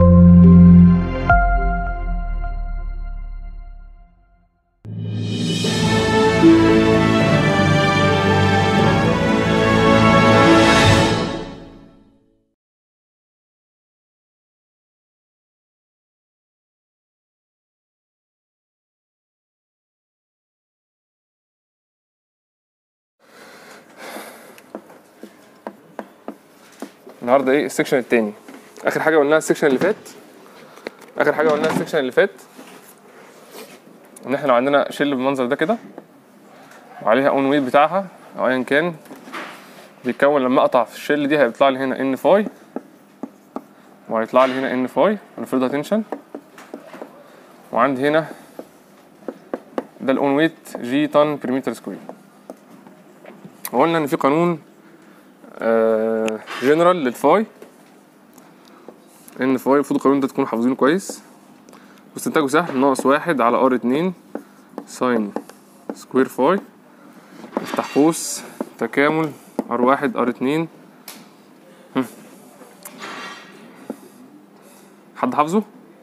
النهارده ايه السكشن التاني اخر حاجه قلناها السكشن اللي فات اخر حاجه قلناها السكشن اللي فات ان احنا لو عندنا شيل بالمنظر ده كده وعليها اون ويت بتاعها او ايا كان بيتكون لما اقطع في الشيل دي هيطلع لي هنا ان فاي وهيطلع لي هنا ان فاي هنفرضها تنشن وعندي هنا ده الاون ويت جي طن بير متر سكوير وقلنا ان في قانون جنرال للفاي ان فاي المفروض القانون ده تكونوا حافظينه كويس واستنتاجه سهل ناقص واحد على ار اتنين ساين سكوير فاي افتح قوس تكامل ار واحد ار اتنين هم. حد حافظه؟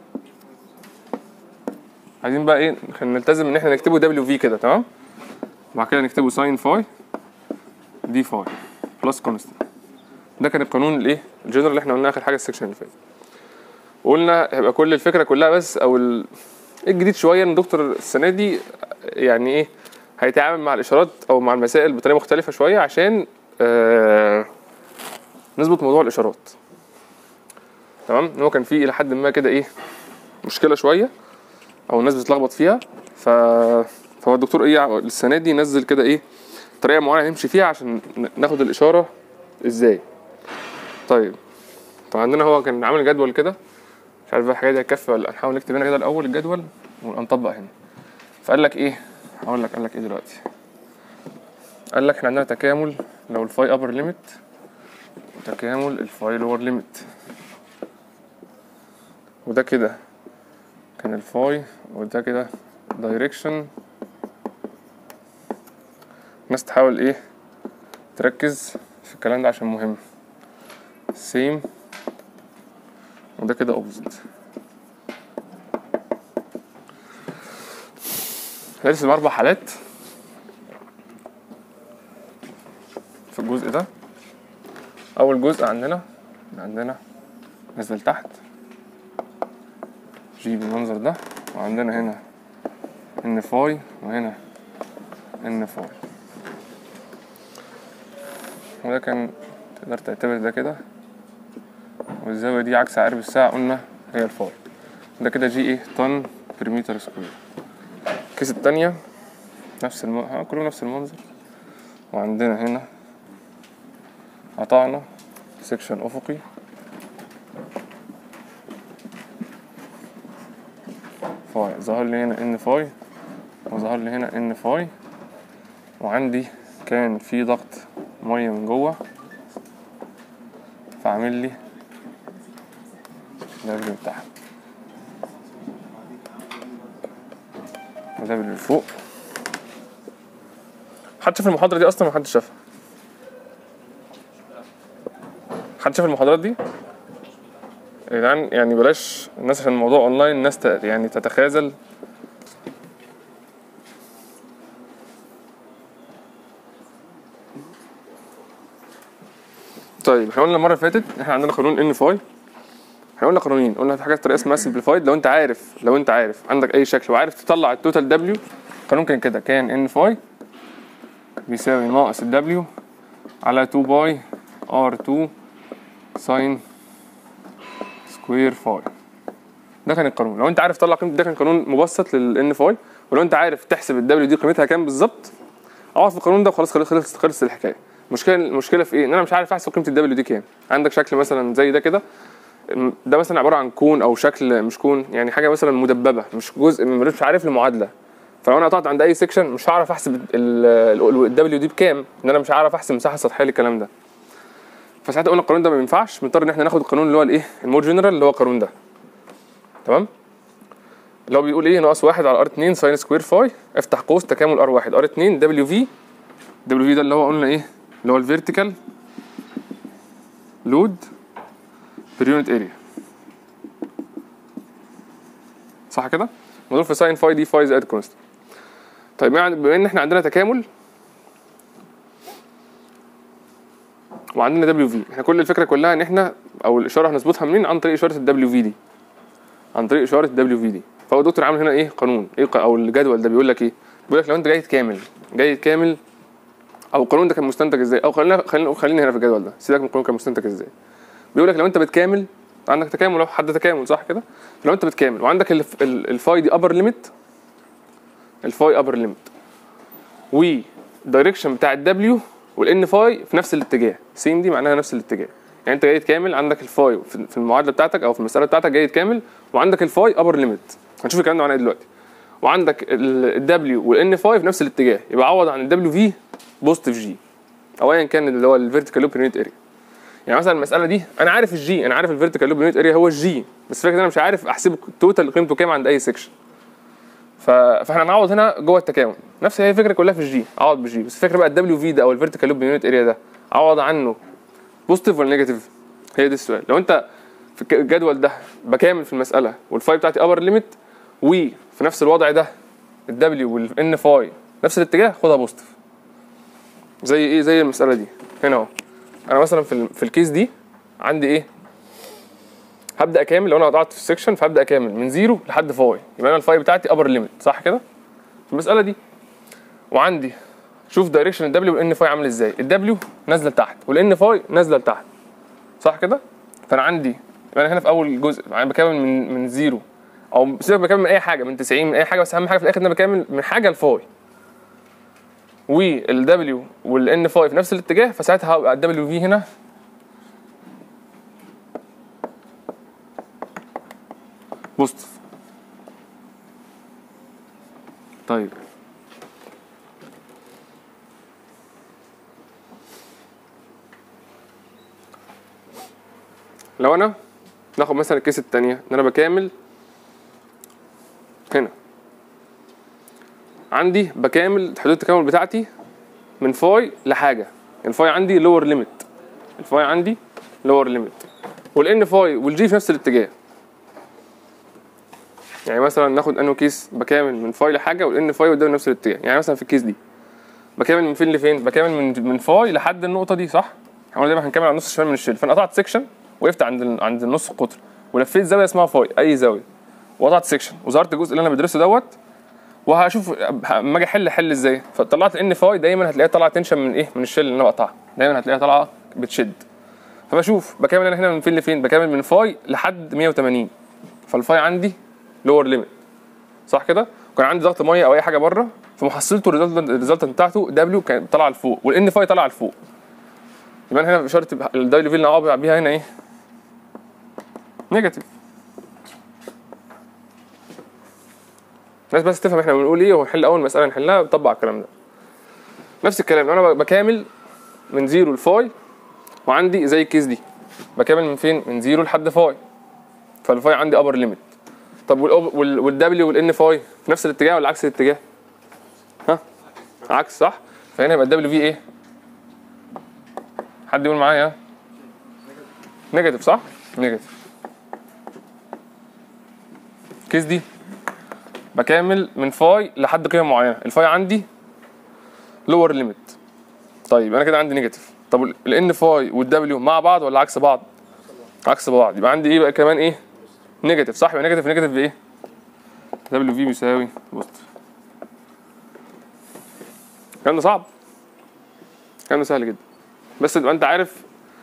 عايزين بقى ايه نلتزم ان احنا نكتبه دبليو في كده تمام؟ وبعد كده نكتبه ساين فاي دي فاي بلس كونستنت ده كان القانون الايه الجنرال اللي احنا قلناه اخر حاجه السكشن اللي فات وقلنا هيبقى كل الفكره كلها بس او ال- الجديد شويه ان الدكتور السنه دي يعني ايه هيتعامل مع الاشارات او مع المسائل بطريقه مختلفه شويه عشان آه نظبط موضوع الاشارات تمام ان هو كان فيه الى حد ما كده ايه مشكله شويه او الناس بتتلخبط فيها ف فهو الدكتور ايه السنه دي نزل كده ايه طريقه معينه نمشي فيها عشان ن- ناخد الاشاره ازاي طيب طب عندنا هو كان عامل جدول كده مش عارف بقى الحاجات دي هتكفي ولا لأ. نحاول نكتب هنا كده الاول الجدول ونطبق هنا فقال لك ايه هقول لك قال لك ايه دلوقتي قال لك احنا عندنا تكامل لو الفاي ابر ليميت وتكامل الفاي لور ليميت وده كده كان الفاي وده كده دايركشن الناس تحاول ايه تركز في الكلام ده عشان مهم سيم وده كده اوبزيت هنرسم اربع حالات في الجزء ده اول جزء عندنا عندنا نزل تحت جي بالمنظر ده وعندنا هنا ان فاي وهنا ان فاي وده كان تقدر تعتبر ده كده والزاوية دي عكس عقارب الساعة قلنا هي الفاي ده كده جي ايه طن بير متر سكوير الكيس التانية نفس الم... ها كله نفس المنظر وعندنا هنا قطعنا سكشن أفقي فاي ظهر لي هنا ان فاي وظهر لي هنا ان فاي وعندي كان في ضغط ميه من جوه فعامل لي دبل تحت ودبل اللي فوق حد شاف المحاضرة دي أصلا محدش شافها حد شاف المحاضرات دي؟ يا جدعان يعني بلاش الناس عشان الموضوع اونلاين الناس ت- يعني تتخاذل طيب احنا قلنا المره اللي فاتت احنا عندنا قانون ان فاي احنا قلنا قانونين قلنا في حاجه طريقه اسمها سمبليفايد لو انت عارف لو انت عارف عندك اي شكل وعارف تطلع التوتال دبليو قانون كان كده كان ان فاي بيساوي ناقص الدبليو على 2 باي ار 2 ساين سكوير فاي ده كان القانون لو انت عارف تطلع قيمه ده كان قانون مبسط للان فاي ولو انت عارف تحسب الدبليو دي قيمتها كام بالظبط اقعد في القانون ده وخلاص خلص خلص خلص الحكايه المشكله المشكله في ايه ان انا مش عارف احسب قيمه الدبليو دي كام عندك شكل مثلا زي ده كده م- ده مثلا عباره عن كون او شكل مش كون يعني حاجه مثلا مدببه مش جزء من- مش عارف المعادله فلو انا قطعت عند اي سيكشن مش هعرف احسب الدبليو دي بكام ان انا مش هعرف احسب مساحه سطحيه للكلام ده فساعتها قلنا القانون ده ما ينفعش بنضطر ان احنا ناخد القانون اللي هو الايه المور جنرال اللي هو القانون ده تمام اللي هو بيقول ايه ناقص واحد على ار 2 ساين سكوير فاي افتح قوس تكامل ار 1 ار 2 دبليو في دبليو في ده اللي هو قلنا ايه اللي هو الفيرتيكال لود بير يونت اريا صح كده مضروب في ساين فاي دي فاي زائد كونستنت طيب يعني بما ان احنا عندنا تكامل وعندنا دبليو في احنا كل الفكره كلها ان احنا او الاشاره هنظبطها منين عن طريق اشاره الدبليو في دي عن طريق اشاره الدبليو في دي فهو الدكتور عامل هنا ايه قانون ايه ق- او الجدول ده بيقول لك ايه بيقول لك لو انت جاي تكامل جاي تكامل او القانون ده كان مستنتج ازاي او خلينا خلينا خلينا هنا في الجدول ده سيبك من القانون كان مستنتج ازاي بيقول لك لو انت بتكامل عندك تكامل اهو حد تكامل صح كده لو انت بتكامل وعندك الف- ال- الفاي دي ابر ليميت الفاي ابر ليميت والدايركشن بتاع الدبليو والان فاي في نفس الاتجاه سين دي معناها نفس الاتجاه يعني انت جاي تكامل عندك الفاي في في المعادله بتاعتك او في المساله بتاعتك جاي تكامل وعندك الفاي ابر ليميت هنشوف الكلام ده معناه إيه دلوقتي وعندك الدبليو والان فاي في نفس الاتجاه يبقى عوض عن الدبليو في بوزيتيف جي او ايا كان اللي هو الفيرتيكال لوب يونت اريا يعني مثلا المساله دي انا عارف الجي انا عارف الفيرتيكال لوب يونت اريا هو الجي بس فكره انا مش عارف احسب التوتال قيمته كام عند اي سيكشن ف... فاحنا هنعوض هنا جوه التكامل نفس هي الفكره كلها في الجي اعوض بالجي بس الفكره بقى الدبليو في ده او الفيرتيكال لوب يونت اريا ده اعوض عنه بوزيتيف ولا نيجاتيف هي دي السؤال لو انت في الك- الجدول ده بكامل في المساله والفاي بتاعتي ابر ليميت وفي نفس الوضع ده الدبليو والان فاي نفس الاتجاه خدها بوزيتيف زي ايه زي المساله دي هنا اهو انا مثلا في ال- في الكيس دي عندي ايه هبدا اكامل لو انا قطعت في السكشن فهبدا اكامل من زيرو لحد فاي يبقى انا الفاي بتاعتي ابر ليميت صح كده في المساله دي وعندي شوف دايركشن الدبليو والان فاي عامل ازاي الدبليو نازله لتحت والان فاي نازله لتحت صح كده فانا عندي يبقى انا هنا في اول جزء انا بكامل من من زيرو او سيبك بكامل من اي حاجه من 90 من اي حاجه بس اهم حاجه في الاخر ان انا بكامل من حاجه لفاي والدبليو والان فاي في نفس الاتجاه فساعتها هبقى الدبليو في هنا بوزيتيف طيب لو انا ناخد مثلا الكيس التانية ان انا بكامل هنا عندي بكامل حدود التكامل بتاعتي من فاي لحاجة الفاي عندي لور ليميت الفاي عندي لور ليميت والان فاي والجي في نفس الاتجاه يعني مثلا ناخد انه كيس بكامل من فاي لحاجه والان فاي قدام نفس الاتجاه يعني مثلا في الكيس دي بكامل من فين لفين بكامل من من فاي لحد النقطه دي صح احنا دايما هنكمل على النص الشمال من الشيل فانا قطعت سيكشن وقفت عند ال- عند النص القطر ولفيت زاويه اسمها فاي اي زاويه وقطعت سيكشن وظهرت الجزء اللي انا بدرسه دوت وهشوف اما اجي احل احل ازاي فطلعت الان فاي دايما هتلاقيها طالعه تنشن من ايه من الشيل اللي انا بقطعها دايما هتلاقيها طالعه بتشد فبشوف بكامل انا هنا من فين لفين بكامل من فاي لحد 180 فالفاي عندي لور ليميت صح كده وكان عندي ضغط ميه او اي حاجه بره فمحصلته الريزلت بتاعته دبليو كانت طالعه لفوق والان فاي طالعه لفوق يبقى أنا هنا اشاره الدبليو في اللي انا أعوض بيها هنا ايه نيجاتيف الناس بس تفهم احنا بنقول ايه ونحل اول مساله نحلها نطبق الكلام ده نفس الكلام لو انا بكامل من زيرو لفاي وعندي زي الكيس دي بكامل من فين من زيرو لحد فاي فالفاي عندي ابر ليميت طب والدبليو والان فاي في نفس الاتجاه ولا عكس الاتجاه ها عكس صح فهنا يبقى الدبليو في ايه حد يقول معايا نيجاتيف صح نيجاتيف الكيس دي بكامل من فاي لحد قيمه معينه الفاي عندي لور ليميت طيب انا كده عندي نيجاتيف طب الان فاي والدبليو مع بعض ولا عكس بعض عكس بعض يبقى عندي ايه بقى كمان ايه نيجاتيف صح يبقى نيجاتيف نيجاتيف بايه دبليو في بيساوي بوزيتيف الكلام ده صعب الكلام ده سهل جدا بس تبقى انت عارف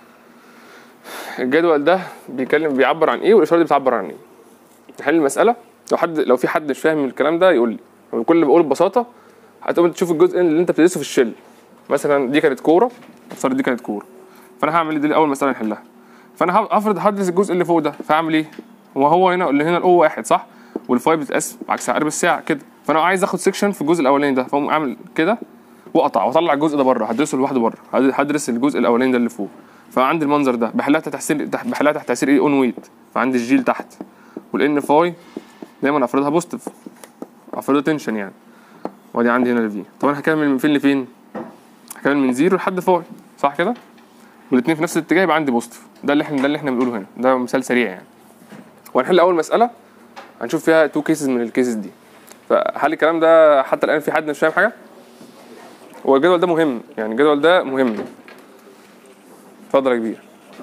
الجدول ده بيتكلم بيعبر عن ايه والاشاره دي بتعبر عن ايه نحل المساله لو حد لو في حد مش فاهم الكلام ده يقول لي كل اللي بقوله ببساطه هتقوم تشوف الجزء اللي انت بتدرسه في الشل مثلا دي كانت كوره افترض دي كانت كوره فانا هعمل ايه دي اول مساله نحلها فانا هفرض هدرس الجزء اللي فوق ده فاعمل ايه وهو هنا اللي هنا الاو واحد صح والفاي بتتقاس عكس عقارب الساعه كده فانا عايز اخد سيكشن في الجزء الاولاني ده فاقوم اعمل كده واقطع واطلع الجزء ده بره هدرسه لوحده بره هدرس الجزء الاولاني ده اللي فوق فعندي المنظر ده بحلها تحت تاثير تحت بحلها تحت تاثير ايه اون ويت فعندي الجيل تحت والان فاي دايما افرضها بوزيتيف افرضها تنشن يعني وادي عندي هنا الفي طب انا هكمل من فين لفين هكمل من زيرو لحد فاي صح كده والاثنين في نفس الاتجاه يبقى عندي بوزيتيف ده اللي احنا ده اللي احنا بنقوله هنا ده مثال سريع يعني وهنحل اول مساله هنشوف فيها تو كيسز من الكيسز دي فهل الكلام ده حتى الان في حد مش فاهم حاجه هو الجدول ده مهم يعني الجدول ده مهم اتفضل يا كبير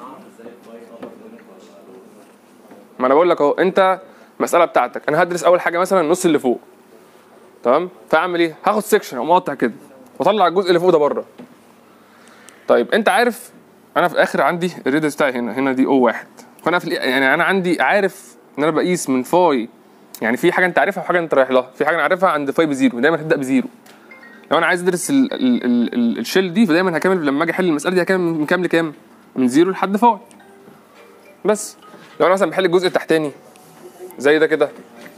ما انا بقول لك اهو انت المساله بتاعتك انا هدرس اول حاجه مثلا النص اللي فوق تمام فاعمل ايه هاخد سيكشن او مقطع كده واطلع الجزء اللي فوق ده بره طيب انت عارف انا في الاخر عندي الريدس بتاعي هنا هنا دي او واحد فانا في الإ- يعني انا عندي عارف ان انا بقيس من فاي يعني في حاجه انت عارفها وحاجه انت رايح لها في حاجه انا عارفها عند فاي بزيرو دايما هتبدا بزيرو لو انا عايز ادرس ال ال ال ال الشيل دي فدايما هكمل لما اجي احل المساله دي هكمل من كام لكام من زيرو لحد فاي بس لو انا مثلا بحل الجزء التحتاني زي ده كده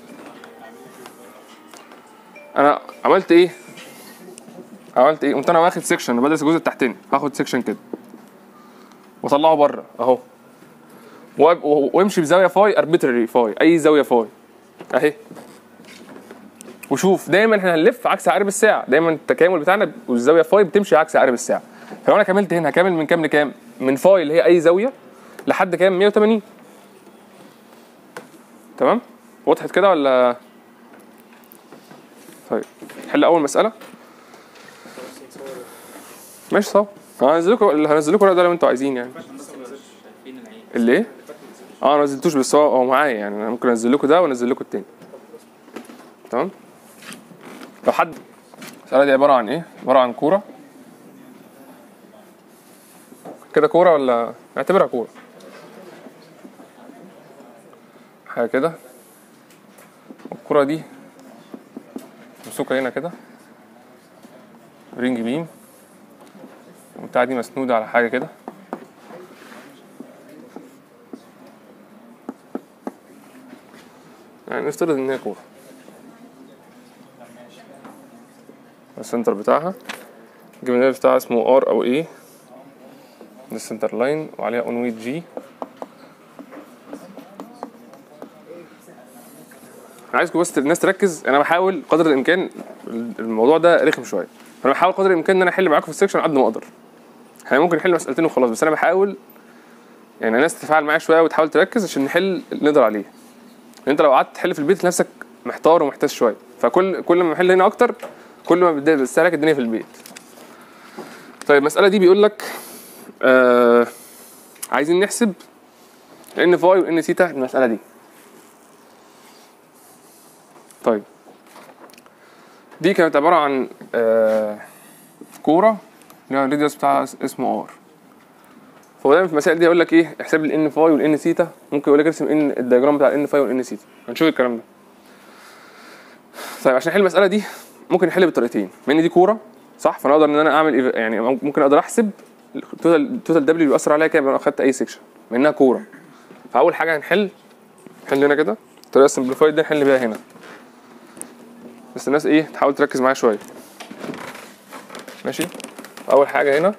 انا عملت ايه عملت ايه قمت انا واخد سيكشن بدرس الجزء التحتاني هاخد سيكشن كده واطلعه بره اهو و- و- وامشي بزاويه فاي اربيتري فاي اي زاويه فاي اهي وشوف دايما احنا هنلف عكس عقارب الساعه دايما التكامل بتاعنا والزاويه فاي بتمشي عكس عقارب الساعه فلو انا كملت هنا هكمل من كام لكام من فاي اللي هي اي زاويه لحد كام 180 تمام وضحت كده ولا طيب حل اول مساله ماشي صح هنزل لكم هنزل لكم ده لو انتوا عايزين يعني اللي ايه؟ اه ما نزلتوش بس هو هو معايا يعني انا ممكن انزل لكم ده وانزل لكم التاني تمام لو حد المسألة دي عبارة عن ايه؟ عبارة عن كورة كده كورة ولا نعتبرها كورة حاجة كده والكورة دي ممسوكة هنا كده رينج بيم والبتاعة دي مسنودة على حاجة كده يعني نفترض ان هي كورة السنتر بتاعها الجبنال بتاعها اسمه ار او ايه ده السنتر لاين وعليها اون ويت جي انا عايزكم بس الناس تركز انا بحاول قدر الامكان الموضوع ده رخم شويه فانا بحاول قدر الامكان ان انا احل معاكم في السكشن قد ما اقدر احنا ممكن نحل مسالتين وخلاص بس انا بحاول يعني الناس تتفاعل معايا شويه وتحاول تركز عشان نحل اللي نقدر عليه انت لو قعدت تحل في البيت نفسك محتار ومحتاس شويه فكل كل ما بحل هنا اكتر كل ما بتضايق- بتستهلك الدنيا في البيت طيب المساله دي بيقول لك آه عايزين نحسب ان فاي وان سيتا المساله دي طيب دي كانت عباره عن آه كوره اللي هو الريديوس بتاعها اس- اسمه ار فهو دايما في المسائل دي يقول لك ايه احسب لي الان فاي والان سيتا ممكن يقول لك ارسم ان الدياجرام بتاع الان فاي والان سيتا هنشوف الكلام ده طيب عشان نحل المساله دي ممكن نحل بالطريقتين بما ان دي كوره صح فانا اقدر ان انا اعمل إيه- يعني ممكن اقدر احسب التوتال التوتال دبليو بيأثر عليا كام لو انا اخدت اي سيكشن بما انها كوره فاول حاجه هنحل نحل هنا كده الطريقه السمبليفايد دي نحل بيها هنا بس الناس ايه تحاول تركز معايا شويه ماشي اول حاجه هنا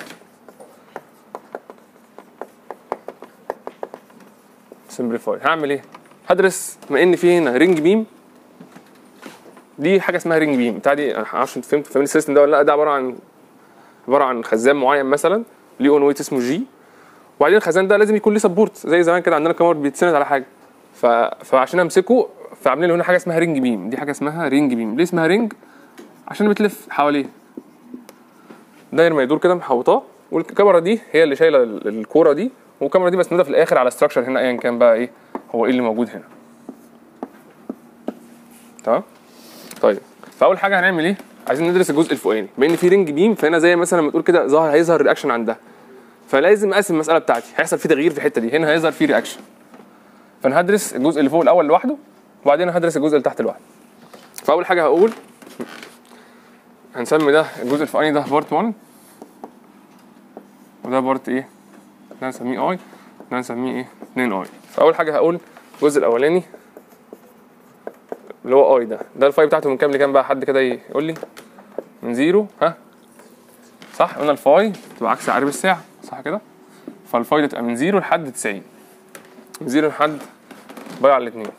سمبليفاي هعمل ايه هدرس بما ان في هنا رينج بيم دي حاجه اسمها رينج بيم بتاع دي انا معرفش انت فهمت فاهمين السيستم ده ولا لا ده عباره عن عباره عن خزان معين مثلا ليه اون ويت اسمه جي وبعدين الخزان ده لازم يكون ليه سبورت زي زمان كده عندنا كاميرا بيتسند على حاجه ف... فعشان امسكه فعاملين له هنا حاجه اسمها رينج بيم دي حاجه اسمها رينج بيم ليه اسمها رينج عشان بتلف حواليه داير ما يدور كده محوطاه والكاميرا دي هي اللي شايله ال- الكوره دي والكاميرا دي مسنوده في الاخر على ستراكشر هنا ايا كان بقى ايه هو ايه اللي موجود هنا تمام طيب فاول حاجه هنعمل ايه عايزين ندرس الجزء الفوقاني بما ان في رينج بيم فهنا زي مثلا لما تقول كده ظهر هيظهر رياكشن عندها فلازم اقسم المساله بتاعتي هيحصل في تغيير في الحته دي هنا هيظهر في رياكشن فانا هدرس الجزء اللي فوق الاول لوحده وبعدين هدرس الجزء اللي تحت لوحده فاول حاجه هقول هنسمي ده الجزء الفوقاني ده بارت 1 وده بارت ايه ده هنسميه اي ده هنسميه ايه 2 اي فاول حاجه هقول الجزء الاولاني اللي هو اي ده ده الفاي بتاعته من كام لكام بقى حد كده يقول لي من زيرو ها صح قلنا الفاي تبقى عكس عقارب الساعه صح كده فالفاي دي تبقى من زيرو لحد 90 من زيرو لحد باي على الاثنين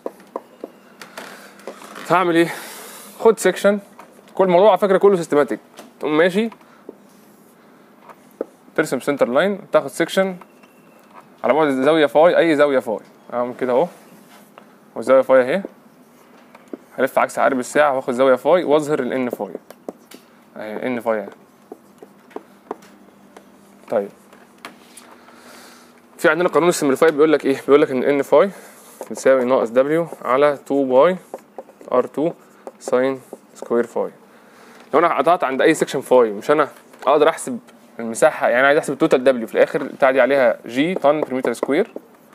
فهعمل ايه خد سيكشن كل الموضوع على فكره كله سيستماتيك تقوم ماشي ترسم سنتر لاين تاخد سيكشن على بعد زاويه فاي اي زاويه فاي اعمل كده اهو والزاويه فاي اهي هلف عكس عقارب الساعه واخد زاويه فاي واظهر الان فاي اهي ان فاي اهي طيب في عندنا قانون السمبليفاي بيقول لك ايه بيقول لك ان ان فاي بتساوي ناقص دبليو على 2 باي ار 2 ساين سكوير فاي لو انا قطعت عند اي سكشن فاي مش انا اقدر احسب المساحه يعني عايز احسب التوتال دبليو في الاخر بتاع دي عليها جي طن بر متر سكوير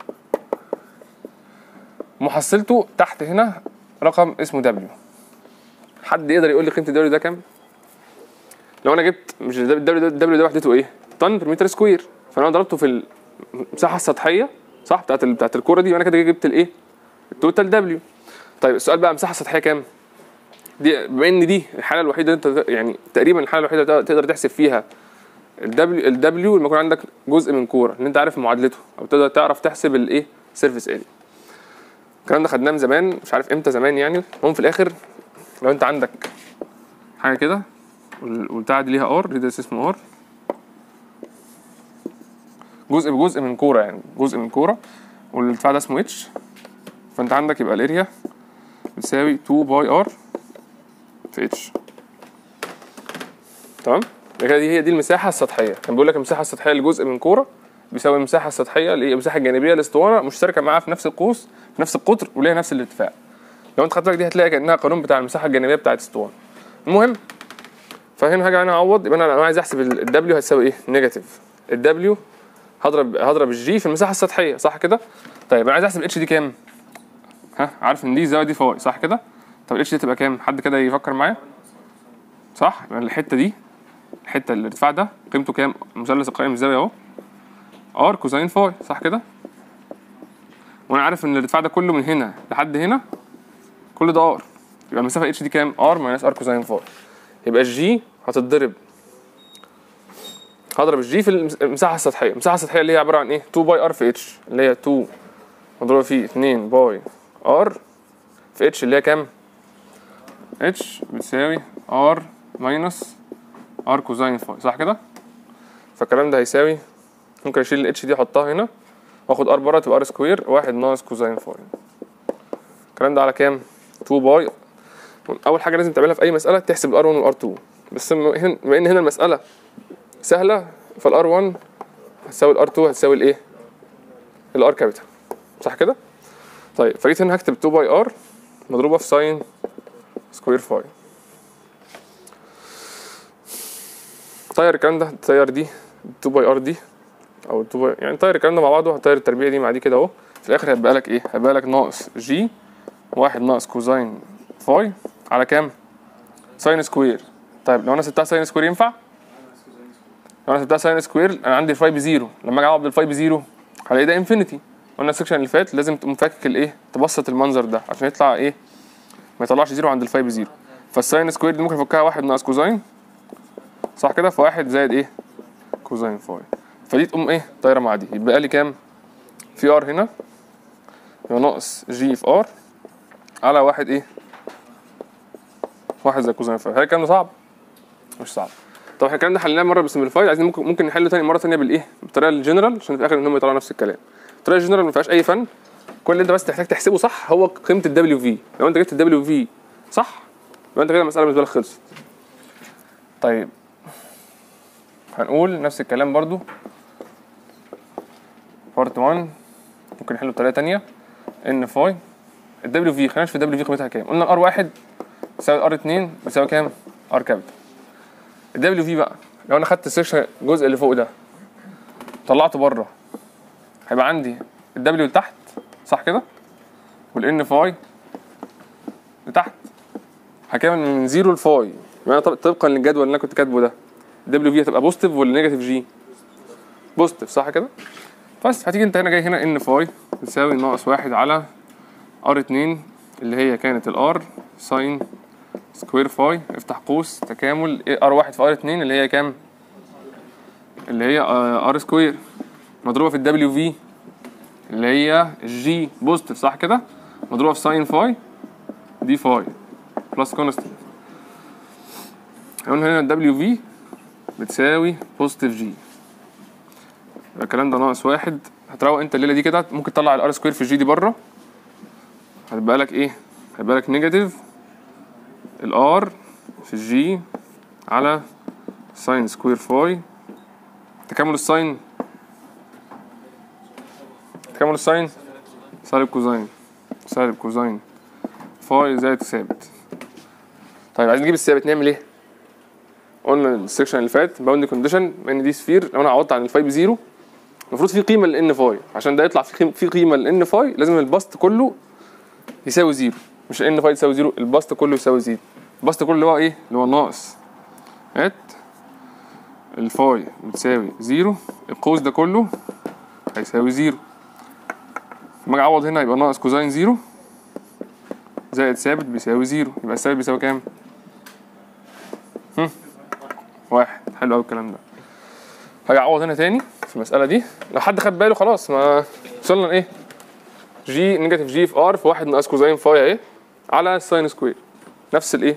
محصلته تحت هنا رقم اسمه دبليو حد يقدر يقول لي قيمه الدبليو ده كام لو انا جبت مش الدبليو ده الدبليو ده وحدته ايه طن بر متر سكوير فانا ضربته في المساحه السطحيه صح بتاعت ال- بتاعت الكوره دي وانا كده جبت الايه التوتال دبليو طيب السؤال بقى مساحه سطحيه كام دي بما ان دي الحاله الوحيده اللي انت يعني تقريبا الحاله الوحيده اللي تقدر تحسب فيها الدبليو الدبليو لما يكون عندك جزء من كوره ان انت عارف معادلته او تقدر تعرف تحسب الايه سيرفيس اريا الكلام ده خدناه من زمان مش عارف امتى زمان يعني المهم في الاخر لو انت عندك حاجه كده وال- والبتاعه دي ليها ار دي ده اسمه ار جزء بجزء من كوره يعني جزء من كوره والبتاع ده اسمه اتش فانت عندك يبقى الاريا بتساوي 2 باي ار في اتش تمام يبقى كده دي هي دي المساحه السطحيه كان بيقول لك المساحه السطحيه لجزء من كوره بيساوي المساحه السطحيه اللي هي المساحه الجانبيه للاسطوانه مشتركه معاها في نفس القوس في نفس القطر وليها نفس الارتفاع لو انت خدت بالك دي هتلاقي كانها قانون بتاع المساحه الجانبيه بتاعت الاسطوانه المهم فهنا هاجي انا اعوض يبقى انا لو عايز احسب الدبليو هتساوي ايه نيجاتيف الدبليو هضرب هضرب الجي في المساحه السطحيه صح كده طيب انا عايز احسب الاتش دي كام ها عارف ان دي الزاويه دي فوق صح كده طب الاتش دي تبقى كام حد كده يفكر معايا صح يبقى الحته دي الحته الارتفاع ده قيمته كام مثلث القائم الزاويه اهو ار كوزين فاي صح كده وانا عارف ان الارتفاع ده كله من هنا لحد هنا كل ده ار يبقى المسافه اتش دي كام ار ماينس ار كوزين فاي يبقى الجي هتتضرب هضرب الجي في المس- المساحه السطحيه المساحه السطحيه اللي هي عباره عن ايه 2 باي ار في اتش اللي هي 2 مضروبه في 2 باي ار في اتش اللي هي كام اتش بتساوي ار ماينس ار كوزين فاي صح كده فالكلام ده هيساوي ممكن اشيل الاتش دي احطها هنا واخد ار بره تبقى ار سكوير واحد ناقص كوزين فاي الكلام ده على كام 2 باي اول حاجه لازم تعملها في اي مساله تحسب الار 1 والار 2 بس م- هن- بما ان هنا المساله سهله فالار 1 هتساوي الار 2 هتساوي الايه الار كابيتال صح كده طيب فجيت هنا هكتب 2 باي ار مضروبه في ساين سكوير فاي طير الكلام ده طير دي 2 باي ار دي او 2 باي يعني طير الكلام ده مع بعضه هتطير التربيع دي مع دي كده اهو في الاخر هيبقى لك ايه هيبقى لك ناقص جي واحد ناقص كوزين فاي على كام ساين سكوير طيب لو انا سبتها ساين سكوير ينفع لو انا سبتها ساين سكوير انا عندي الفاي بزيرو لما اجي اعوض بالفاي بزيرو هلاقي ده انفينيتي قلنا السكشن اللي فات لازم تقوم فاكك الايه تبسط المنظر ده عشان يطلع ايه ما يطلعش زيرو عند الفاي بزيرو فالساين سكوير دي ممكن افكها واحد ناقص كوزين صح كده فواحد زائد ايه كوزين فاي فدي تقوم ايه طايره مع دي يبقى لي كام في ار هنا يبقى ناقص جي في ار على واحد ايه واحد زي كوزين فاي هل الكلام ده صعب مش صعب طب احنا الكلام ده حلناه مره بالسمبليفايد عايزين ممكن ممكن نحله تاني مره تانيه بالايه بالطريقه الجنرال عشان في الاخر ان هم يطلعوا نفس الكلام الطريقه الجنرال ما فيهاش اي فن كل اللي انت بس تحتاج تحسبه صح هو قيمه الدبليو في لو انت جبت الدبليو في صح يبقى انت كده المساله بالنسبه لك خلصت طيب هنقول نفس الكلام برضو بارت 1 ممكن نحله بطريقه تانية ان فاي الدبليو في خلينا نشوف الدبليو في قيمتها كام قلنا الار 1 بيساوي الار 2 بيساوي كام ار كابيتال الدبليو في بقى لو انا خدت السكشن الجزء اللي فوق ده طلعته بره هيبقى عندي الدبليو لتحت صح كده والان فاي لتحت هكمل من زيرو لفاي يعني طب- طبقا للجدول اللي انا كنت كاتبه ده الدبليو في هتبقى بوزيتيف ولا نيجاتيف جي بوزيتيف صح كده بس هتيجي انت هنا جاي هنا ان فاي بتساوي ناقص واحد على ار 2 اللي هي كانت الار ساين سكوير فاي افتح قوس تكامل ار واحد في ار 2 اللي هي كام اللي هي ار سكوير مضروبه في الدبليو في اللي هي الجي بوزيتيف صح كده مضروبه في ساين فاي دي فاي بلس كونستنت قلنا هنا الدبليو في بتساوي بوزيتيف جي يبقى الكلام ده ناقص واحد هتروق انت الليله دي كده ممكن تطلع الار سكوير في الجي دي بره هتبقى لك ايه هيبقى لك نيجاتيف الار في الجي على ساين سكوير فاي تكامل الساين تكامل الساين سالب كوزين سالب كوزين فاي زائد ثابت طيب عايزين نجيب الثابت نعمل ايه قلنا السكشن اللي فات باوند كونديشن ان دي سفير لو انا عوضت عن الفاي بزيرو المفروض في قيمه لان فاي عشان ده يطلع في قيمه في قيمه لان فاي لازم البسط كله يساوي زيرو مش ان فاي يساوي زيرو البسط كله يساوي زيرو البسط كله اللي هو ايه اللي هو ناقص ات الفاي بتساوي زيرو القوس ده كله هيساوي زيرو لما اجي اعوض هنا يبقى ناقص كوزين زيرو زائد ثابت بيساوي زيرو يبقى الثابت بيساوي كام؟ هم؟ واحد حلو قوي الكلام ده هاجي اعوض هنا تاني في المسألة دي لو حد خد باله خلاص ما وصلنا لايه؟ جي نيجاتيف جي في ار في واحد ناقص كوزين فاي اهي على الساين سكوير نفس الايه؟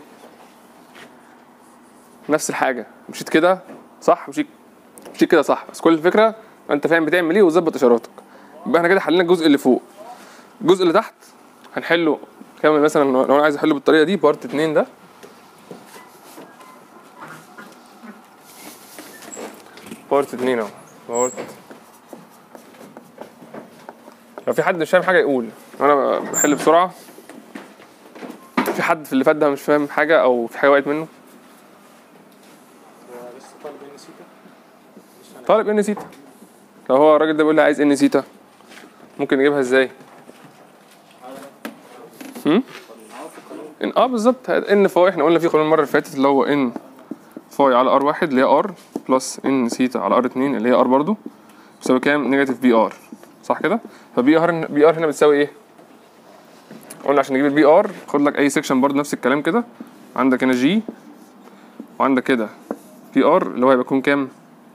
نفس الحاجة مشيت كده صح مشيت مشيت كده صح بس كل الفكرة انت فاهم بتعمل ايه وتظبط اشاراتك يبقى احنا كده حلينا الجزء اللي فوق الجزء اللي تحت هنحله كامل مثلا لو انا عايز احله بالطريقه دي بارت اتنين ده بارت اتنين اهو بارت لو في حد مش فاهم حاجه يقول انا بحل بسرعه في حد في اللي فات ده مش فاهم حاجه او في حاجه وقعت منه لسه طالب ان سيتا طالب ان سيتا لو هو الراجل ده بيقول لي عايز ان سيتا ممكن نجيبها ازاي هم ان اه بالظبط ان فاي احنا قلنا في قانون المره اللي فاتت اللي هو ان فاي على ار واحد اللي هي ار بلس ان سيتا على ار اتنين اللي هي ار برضو بيساوي كام نيجاتيف بي ار صح كده فبي ار بي ار هنا بتساوي ايه قلنا عشان نجيب البي ار خد لك اي سيكشن برضو نفس الكلام كده عندك هنا جي وعندك كده بي ار اللي هو هيبقى يكون كام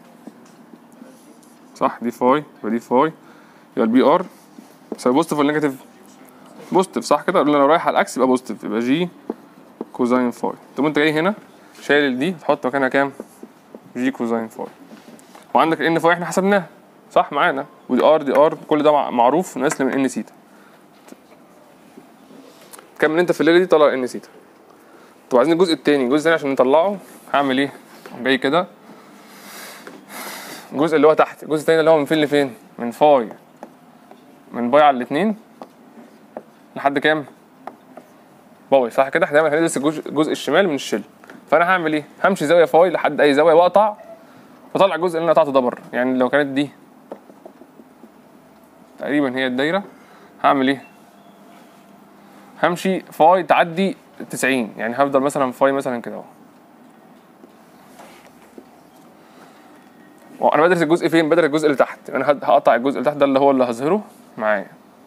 صح دي فاي يبقى دي فاي يبقى البي ار يساوي بوزيتيف ولا نيجاتيف بوزيتيف صح كده قلنا لو رايح على الاكس يبقى بوزيتيف يبقى جي كوزين فاي طب انت جاي هنا شايل دي تحط مكانها كام جي كوزين فاي وعندك الان فاي احنا حسبناها صح معانا ودي ار دي ار كل ده مع- معروف ناقص من ان سيتا كمل انت في الليله دي طلع ان سيتا طب عايزين الجزء التاني الجزء التاني عشان نطلعه هعمل ايه جاي كده الجزء اللي هو تحت الجزء التاني اللي هو من فين لفين من فاي من باي على الاتنين لحد كام باي صح كده احنا دايما هندرس الجزء الجزء الشمال من الشل فانا هعمل ايه همشي زاويه فاي لحد اي زاويه واقطع واطلع الجزء اللي انا قطعته ده بره يعني لو كانت دي تقريبا هي الدايره هعمل ايه همشي فاي تعدي 90 يعني هفضل مثلا فاي مثلا كده اهو وانا بدرس الجزء فين بدرس الجزء اللي تحت انا هد- هقطع الجزء اللي تحت ده اللي هو اللي هظهره معايا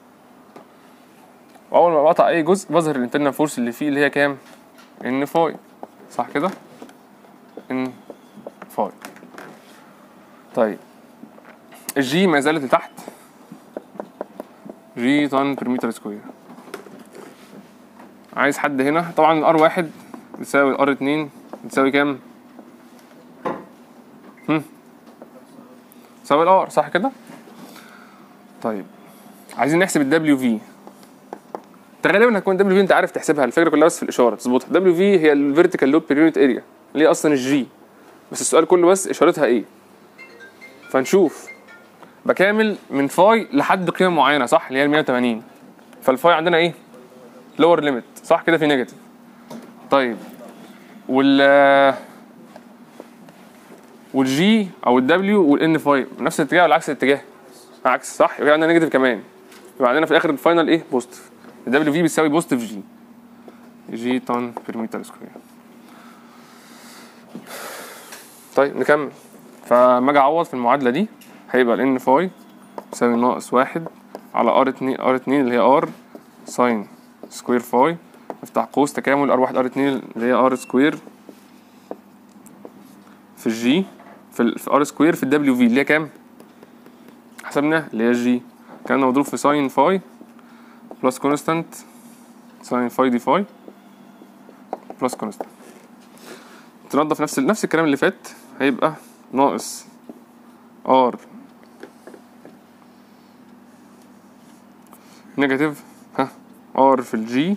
واول ما بقطع اي جزء بظهر الانترنال فورس اللي فيه اللي هي كام ان فاي صح كده ان فاي طيب الجي ما زالت لتحت جي طن بير متر سكوير عايز حد هنا طبعا الار واحد بتساوي الار اتنين بتساوي كام هم تساوي الار صح كده طيب عايزين نحسب الدبليو في انت غالبا هتكون دبليو في انت عارف تحسبها الفكره كلها بس في الاشاره تظبطها دبليو في هي الفيرتيكال لوب بير يونت اريا اللي هي اصلا الجي بس السؤال كله بس اشارتها ايه فنشوف بكامل من فاي لحد قيمه معينه صح اللي هي ال 180 فالفاي عندنا ايه لور ليميت صح كده في نيجاتيف طيب وال والجي او الدبليو والان فاي نفس الاتجاه ولا عكس الاتجاه عكس صح يبقى عندنا نيجاتيف كمان يبقى عندنا في الاخر الفاينل ايه بوزيتيف الدبليو في بتساوي بوزيتيف جي جي طن بير متر سكوير طيب نكمل فلما اجي اعوض في المعادله دي هيبقى الان فاي يساوي ناقص واحد على ار اتنين ار اتنين اللي هي ار ساين سكوير فاي افتح قوس تكامل ار واحد ار اتنين اللي هي ار سكوير في الجي في ال في ار سكوير في الدبليو في اللي هي كام؟ حسبناها اللي هي الجي كان مضروب في ساين فاي بلس كونستانت ساين فاي دي فاي بلس كونستانت تنضف نفس ال- نفس الكلام اللي فات هيبقى ناقص ار نيجاتيف ها ار في الجي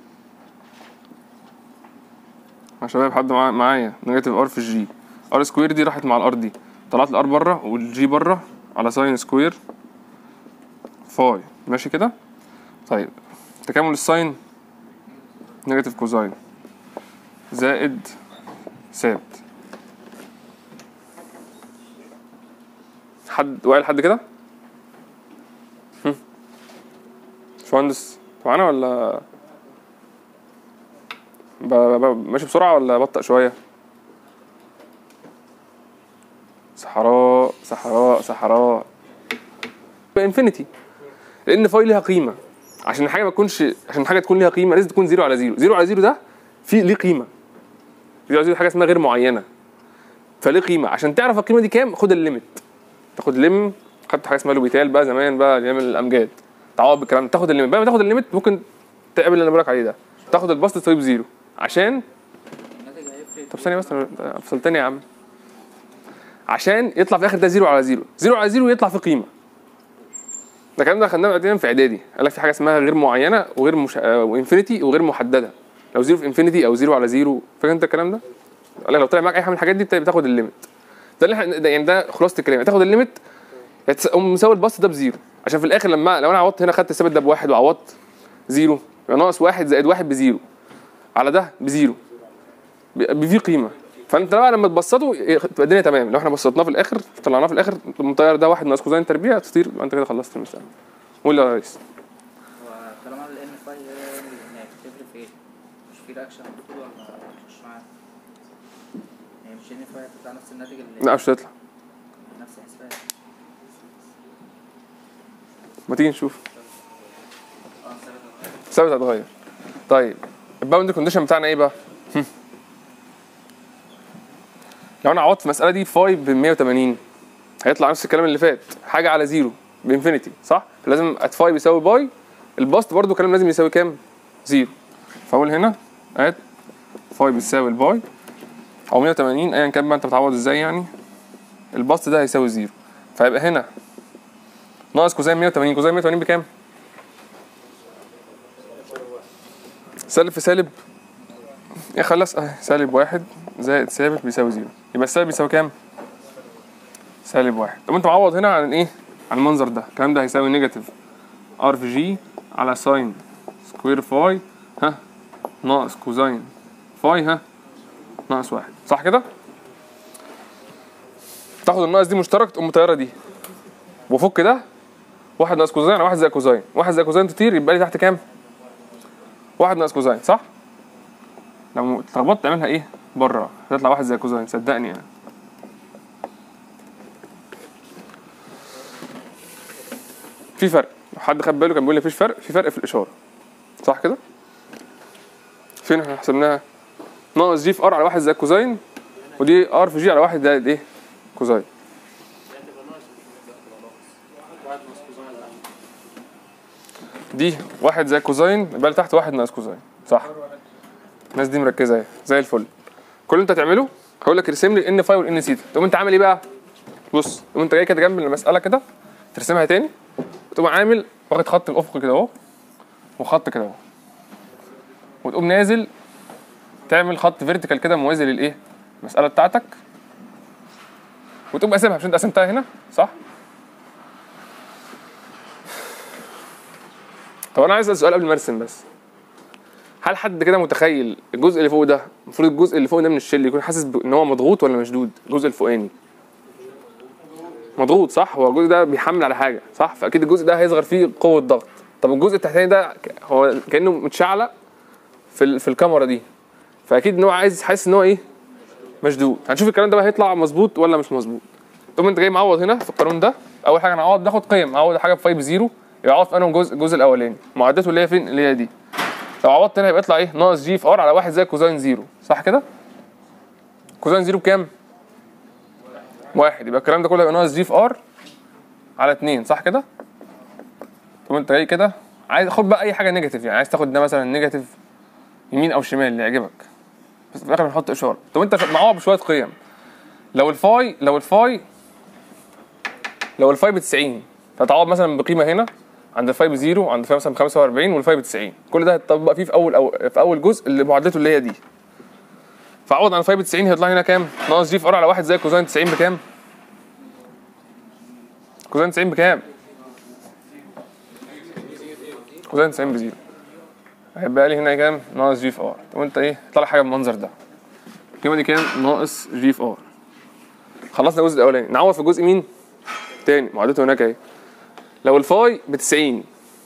يا شباب حد معا- معايا نيجاتيف ار في الجي ار سكوير دي راحت مع الار دي طلعت الار بره والجي بره على ساين سكوير فاي ماشي كده طيب تكامل الساين نيجاتيف كوزاين زائد ثابت حد واقع لحد كده هم. باشمهندس معانا ولا ب... ب... ماشي بسرعة ولا بطأ شوية صحراء صحراء صحراء انفينيتي لان فاي ليها قيمه عشان الحاجه ما تكونش عشان الحاجه تكون ليها قيمه لازم تكون زيرو على زيرو زيرو على زيرو ده في ليه قيمه زيرو على زيرو حاجه اسمها غير معينه فليه قيمه عشان تعرف القيمه دي كام خد الليميت تاخد لم خدت حاجه اسمها لوبيتال بقى زمان بقى ايام الامجاد تعوض بالكلام ده تاخد الليميت بقى ما تاخد الليميت ممكن تقابل اللي انا بقولك عليه ده تاخد البسط تساوي بزيرو عشان الناتج هيفرق طب ثانيه بس أنا فصلتني يا عم عشان يطلع في الاخر ده زيرو على زيرو زيرو على زيرو يطلع في قيمه ده الكلام ده خدناه بعدين في اعدادي قال لك في حاجه اسمها غير معينه وغير مش... آه، وانفينيتي وغير محدده لو زيرو في انفينيتي او زيرو على زيرو فاكر انت الكلام ده قال لك لو طلع معاك اي حاجه من الحاجات دي بت- بتاخد الليميت ده اللي احنا ده يعني ده خلاصه الكلام تاخد الليميت تقوم مساوي البسط ده بزيرو عشان في الاخر لما لو انا عوضت هنا خدت الثابت ده بواحد وعوضت زيرو يبقى ناقص واحد زائد واحد بزيرو على ده بزيرو ب- في قيمه فانت بقى لما تبسطه ي- تبقى الدنيا تمام لو احنا بسطناه في الاخر طلعناه في الاخر المطير ده واحد ناقص كوزين تربيع تطير يبقى انت كده خلصت المساله قول يا ريس هو طالما ال N فاي يعني بتفرق في ايه؟ مش في رياكشن المفروض ولا مش معاه؟ يعني مش N فاي هتطلع نفس الناتج اللي لا مش هتطلع نفس الحسابات ما تيجي نشوف اه ثابت ثابت هتغير طيب الباوند كونديشن بتاعنا ايه بقى؟ هم. لو انا عوضت في المساله دي فاي ب 180 هيطلع نفس الكلام اللي فات حاجه على زيرو بانفينيتي صح؟ لازم ات فاي بيساوي باي الباست برضو كلام لازم يساوي كام؟ زيرو فاقول هنا ات فاي بتساوي الباي او 180 ايا كان بقى انت بتعوض ازاي يعني الباست ده هيساوي زيرو فيبقى هنا ناقص كوزين 180 كوزين 180 بكام؟ سالب في سالب يا خلاص اه سالب واحد زائد ثابت بيساوي زيرو يبقى السالب بيساوي كام؟ سالب واحد طب انت معوض هنا عن ايه؟ عن المنظر ده الكلام ده هيساوي نيجاتيف ار في جي على ساين سكوير فاي ها ناقص كوزين فاي ها ناقص واحد صح كده؟ تاخد الناقص دي مشترك تقوم مطيره دي وفك ده واحد ناقص كوزين على واحد زائد كوزين واحد زائد كوزين تطير يبقى لي تحت كام؟ واحد ناقص كوزين صح؟ لو اتلخبطت تعملها ايه؟ بره هتطلع واحد زي كوزين صدقني يعني في فرق لو حد خد باله كان بيقول لي مفيش فرق في فرق في الاشاره صح كده؟ فين احنا حسبناها؟ ناقص جي في ار على واحد زائد كوزين ودي ار في جي على واحد زائد ايه؟ كوزين واحد ناقص كوزين لا. دي واحد زائد كوزين يبقى اللي تحت واحد ناقص كوزين صح الناس دي مركزه اهي زي الفل كل اللي انت هتعمله هقول لك ارسم لي ان فاي والان سيتا تقوم انت عامل ايه بقى بص تقوم انت جاي كده جنب المساله كده ترسمها تاني وتقوم عامل واخد خط الافق كده اهو وخط كده اهو وتقوم نازل تعمل خط فيرتيكال كده موازي للايه المساله بتاعتك وتقوم قاسمها مش انت قسمتها هنا صح طب انا عايز اسال سؤال قبل ما ارسم بس هل حد كده متخيل الجزء اللي فوق ده المفروض الجزء اللي فوق ده من الشل يكون حاسس ب- ان هو مضغوط ولا مشدود الجزء الفوقاني مضغوط صح هو الجزء ده بيحمل على حاجه صح فاكيد الجزء ده هيصغر فيه قوه ضغط طب الجزء التحتاني ده ك- هو كانه متشعلق في ال- في الكاميرا دي فاكيد ان هو عايز حاسس ان هو ايه مشدود هنشوف الكلام ده بقى هيطلع مظبوط ولا مش مظبوط تقوم انت جاي معوض هنا في القانون ده اول حاجه انا اعوض ناخد قيم اعوض حاجه ب 5 0 يبقى اعوض في انهم جزء الجزء الاولاني معدته اللي هي فين اللي هي دي لو عوضت هنا يبقى يطلع ايه ناقص جي في ار على واحد زي كوزين زيرو صح كده كوزين زيرو بكام واحد يبقى الكلام ده كله يبقى ناقص جي في ار على اتنين صح كده طب انت جاي كده عايز خد بقى اي حاجه نيجاتيف يعني عايز تاخد ده مثلا نيجاتيف يمين او شمال اللي يعجبك بس في الاخر بنحط اشاره طب انت معوض بشويه قيم لو الفاي لو الفاي لو الفاي ب 90 فتعوض مثلا بقيمه هنا عند الفاي بزيرو عند الفاي مثلا ب 45 والفاي ب 90 كل ده هتطبق فيه في اول أو في اول جزء اللي معادلته اللي هي دي فعوض عن الفاي ب 90 هيطلع هنا كام؟ ناقص جي في ار على واحد زي كوزين 90 بكام؟ كوزين 90 بكام؟ كوزين 90 بزيرو هيبقى لي هنا كام؟ ناقص جي في ار وانت ايه؟ طلع حاجه بالمنظر ده القيمه دي كام؟ ناقص جي في ار خلصنا الجزء الاولاني نعوض في الجزء مين؟ تاني معادلته هناك اهي لو الفاي ب 90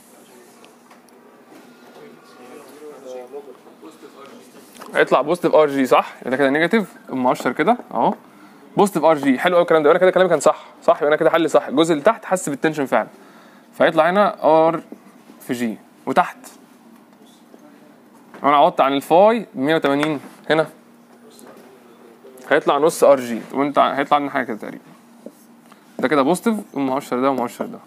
هيطلع بوزيتيف ار جي صح؟ يبقى ده كده نيجاتيف ام 10 كده اهو بوزيتيف ار جي حلو قوي الكلام ده يبقى انا كده كلامي كان صح صح يبقى انا كده حل صح الجزء اللي تحت حس بالتنشن فعلا فيطلع هنا ار في جي وتحت انا عوضت عن الفاي ب 180 هنا هيطلع نص ار جي وانت هيطلع لنا حاجه كده تقريبا ده كده بوزيتيف ام 10 ده ام 10 ده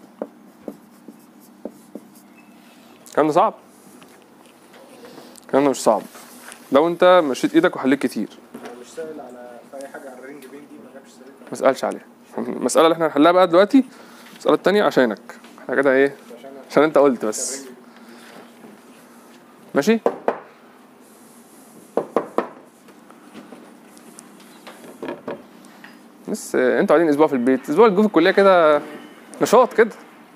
الكلام ده صعب الكلام ده مش صعب لو انت مشيت ايدك وحليت كتير مش سائل على في اي حاجه على الرينج بين دي ما جابش سيرتها ما اسالش عليها المساله اللي احنا هنحلها بقى دلوقتي المساله التانية عشانك احنا كده ايه عشان عشان انت قلت بس ماشي بس آه، انتوا قاعدين اسبوع في البيت اسبوع الجو في الكليه كده نشاط كده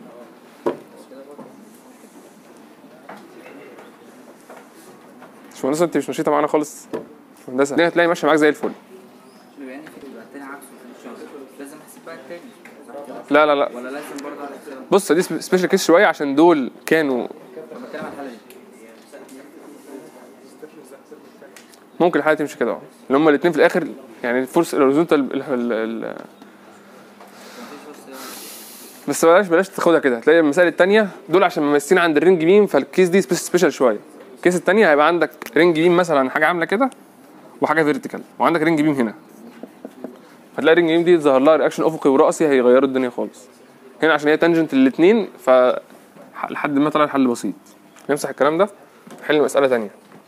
مش مهندسه انت مش نشيطه معانا خالص مش مهندسه الدنيا هتلاقي ماشيه معاك زي الفل بما ان في يبقى التاني عكسه في الشهر لازم احسب بقى التاني لا لا لا ولا لازم برضه على الحساب بص دي سبيشال كيس شويه عشان دول كانوا انا بتكلم عن الحاله دي ممكن الحاله تمشي كده اه اللي هما الاثنين في الاخر يعني الفورس الهوريزونتال ال- ال- ال- مفيش بس بس بلاش بلاش تاخدها كده هتلاقي المسائل التانية دول عشان ممثلين عند الرينج بيم فالكيس دي سبيش- سبيشال شويه الكيس التانية هيبقى عندك رينج بيم مثلا حاجه عامله كده وحاجه فيرتيكال وعندك رينج بيم هنا هتلاقي الرينج بيم دي ظهر لها رياكشن افقي وراسي هيغيروا الدنيا خالص هنا عشان هي تانجنت الاثنين ف لحد ما طلع الحل بسيط نمسح الكلام ده نحل مساله تانية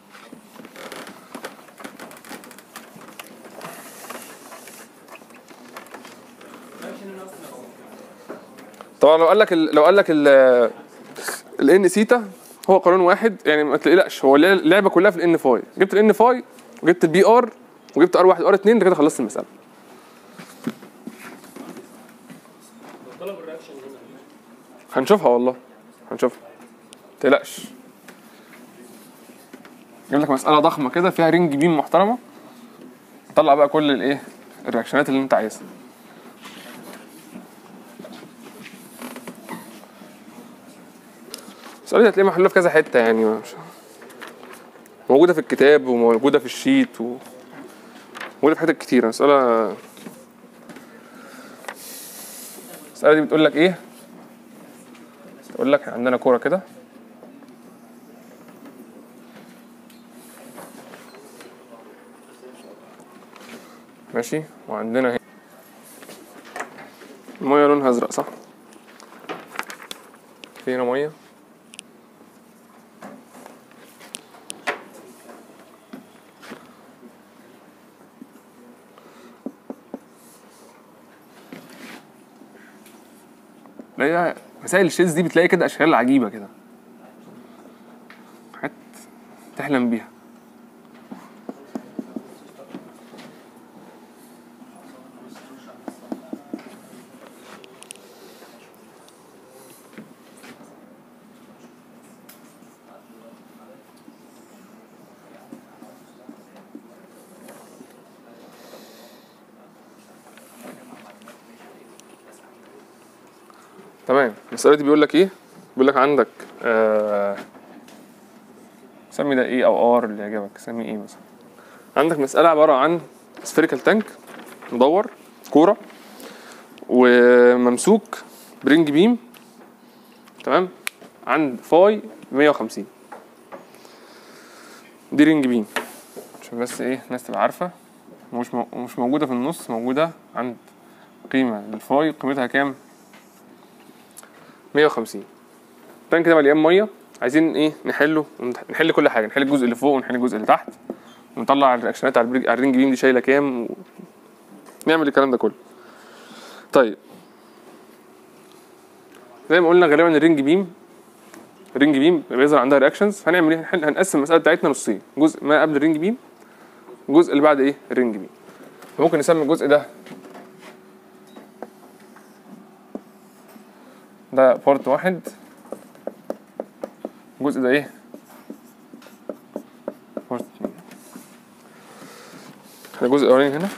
طبعا لو قال لك ال- لو قال لك ال الان سيتا هو قانون واحد يعني ما تقلقش هو اللعبه كلها في الان فاي جبت الان فاي وجبت البي ار وجبت ار واحد وار اتنين انت كده خلصت المساله طلب الرياكشن هنا هنشوفها والله هنشوفها ما تقلقش جايب لك مساله ضخمه كده فيها رينج بيم محترمه طلع بقى كل الايه الرياكشنات اللي انت عايزها المسألة دي هتلاقيها محلولة في كذا حتة يعني مش موجودة في الكتاب وموجودة في الشيت و موجودة في حتت كتيرة مسألة المسألة دي بتقول لك ايه؟ تقول لك عندنا كورة كده ماشي وعندنا هنا المية لونها أزرق صح؟ في هنا مية تلاقيها مسائل الشيز دي بتلاقي كده اشكال عجيبه كده حاجات تحلم بيها تمام المسألة دي بيقول لك ايه؟ بيقول لك عندك آه سمي ده ايه او ار اللي يعجبك سمي ايه مثلا عندك مسألة عبارة عن سفيريكال تانك مدور كورة وممسوك برينج بيم تمام عند فاي 150 دي رينج بيم عشان بس ايه الناس تبقى عارفة ومش مو... مش موجودة في النص موجودة عند قيمة للفاي قيمتها كام 150 التانك ده مليان ميه عايزين ايه نحله ونح- نحل كل حاجه نحل الجزء اللي فوق ونحل الجزء اللي تحت ونطلع الرياكشنات على البريج- على الرينج بيم دي شايله كام و... نعمل الكلام ده كله طيب زي ما قلنا غالبا الرينج بيم رينج بيم بيظهر عندها رياكشنز هنعمل ايه هنحل- هنقسم المساله بتاعتنا نصين جزء ما قبل الرينج بيم والجزء اللي بعد ايه الرينج بيم ممكن نسمي الجزء ده ده بارت واحد الجزء ده ايه بارت اتنين الجزء الاولاني هنا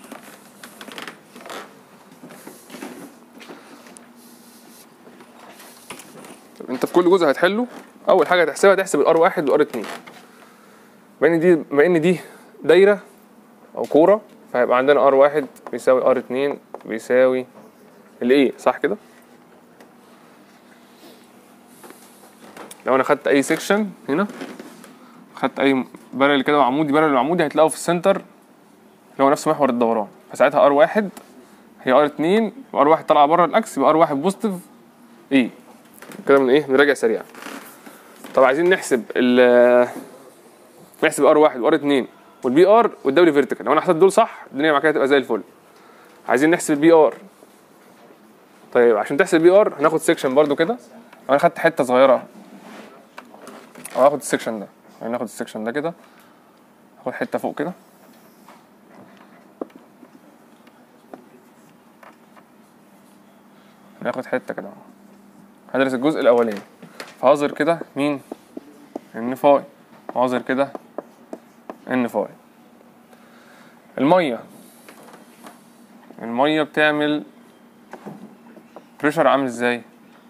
طب انت في كل جزء هتحله اول حاجه هتحسبها تحسب الار واحد والار اتنين بما ان دي بما ان دي دايره او كوره فهيبقى عندنا ار واحد بيساوي ار اتنين بيساوي الايه صح كده لو انا خدت اي سيكشن هنا خدت اي بارل كده وعمودي بارل وعمودي هتلاقوا في السنتر اللي هو نفس محور الدوران فساعتها ار واحد هي ار اتنين وار واحد طالعه بره الاكس يبقى ار واحد بوزيتيف ايه كده من ايه نراجع سريعا طب عايزين نحسب ال نحسب ار واحد وار اتنين والبي ار والدبليو فيرتيكال لو انا حسبت دول صح الدنيا معاك هتبقى زي الفل عايزين نحسب البي ار طيب عشان تحسب البي ار هناخد سيكشن برضو كده انا خدت حته صغيره او هاخد السيكشن ده يعني ناخد السيكشن ده كده هاخد حته فوق كده ناخد حته كده اهو هدرس الجزء الاولاني فهظهر كده مين ان فاي وهظهر كده ان فاي الميه الميه بتعمل بريشر عامل ازاي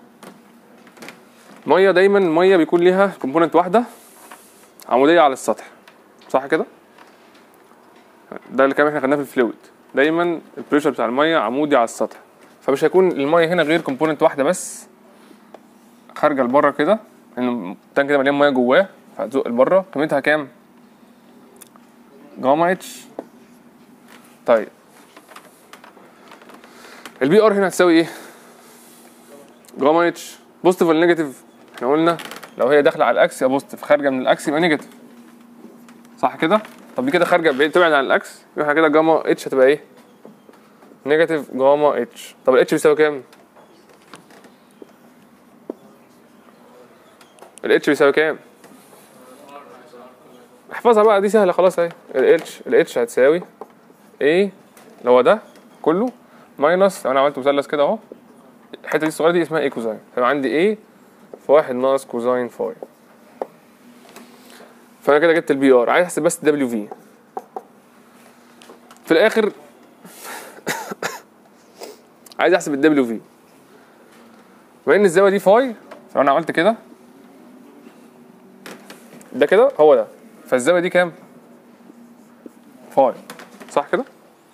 ميه دايما الميه بيكون ليها كومبوننت واحده عموديه على السطح صح كده ده اللي كان احنا خدناه في الفلويد دايما البريشر بتاع الميه عمودي على السطح فمش هيكون الميه هنا غير كومبوننت واحده بس خارجه لبره كده ان التانك كده مليان ميه جواه فهتزق لبره قيمتها كام جاما اتش طيب البي ار هنا هتساوي ايه جاما اتش بوزيتيف ولا نيجاتيف احنا قلنا لو هي داخله على الاكس يبقى بوزيتيف خارجه من الاكس يبقى نيجاتيف صح كده طب دي كده خارجه بعيد تبعد عن الاكس يبقى احنا كده جاما اتش هتبقى ايه نيجاتيف جاما اتش طب الاتش بيساوي كام الاتش بيساوي كام احفظها بقى دي سهله خلاص اهي الاتش الاتش هتساوي ايه اللي هو ده كله ماينس لو انا عملت مثلث كده اهو الحته دي الصغيره دي اسمها ايه كوزاين فيبقى عندي ايه في واحد ناقص كوزاين فاي فانا كده جبت البي ار عايز احسب بس دبليو في في الاخر عايز احسب الدبليو في بما ان الزاويه دي فاي فلو انا عملت كده ده كده هو ده فالزاويه دي كام فاي صح كده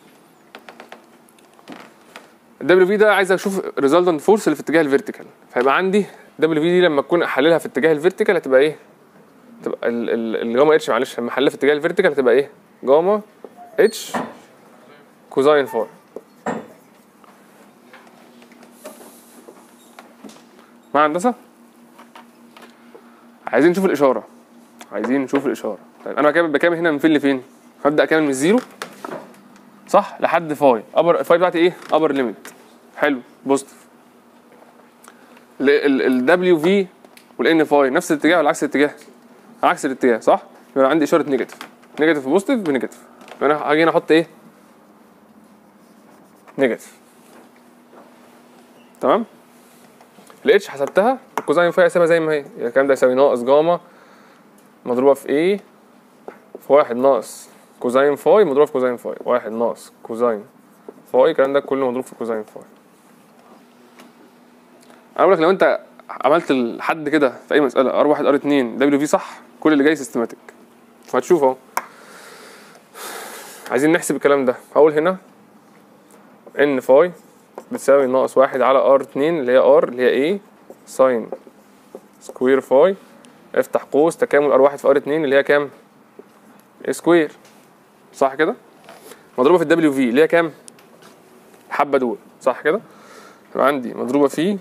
الدبليو في ده عايز اشوف ريزلتنت فورس اللي في اتجاه الفيرتيكال فيبقى عندي دبليو في دي لما اكون احللها في اتجاه الفيرتيكال هتبقى ايه تبقى ال- ال- الجاما اتش معلش لما احللها في اتجاه الفيرتيكال هتبقى ايه جاما اتش كوزاين فاي مع هندسه عايزين نشوف الاشاره عايزين نشوف الاشاره طيب انا بكامل بكامل هنا من فين لفين هبدا اكامل من الزيرو صح لحد فاي ابر الفاي بتاعتي ايه ابر ليميت حلو بوزيتيف الدبليو في والان فاي نفس الاتجاه ولا عكس الاتجاه عكس الاتجاه صح يبقى عندي اشاره نيجاتيف نيجاتيف بوزيتيف بنيجاتيف يبقى انا هاجي هنا احط ايه نيجاتيف تمام الاتش حسبتها الكوزاين فاي هسيبها زي ما هي يعني الكلام ده يساوي ناقص جاما مضروبه في ايه في واحد ناقص كوزاين فاي مضروبه في كوزاين فاي واحد ناقص كوزاين فاي الكلام ده كله مضروب في كوزاين فاي انا بقول لك لو انت عملت لحد كده في اي مساله ار 1 ار 2 دبليو في صح كل اللي جاي سيستماتيك هتشوف اهو عايزين نحسب الكلام ده هقول هنا ان فاي بتساوي ناقص واحد على ار 2 اللي هي ار اللي هي ايه ساين سكوير فاي افتح قوس تكامل ار 1 في ار 2 اللي هي كام سكوير صح كده مضروبه في الدبليو في اللي هي كام الحبه دول صح كده يبقى عندي مضروبه في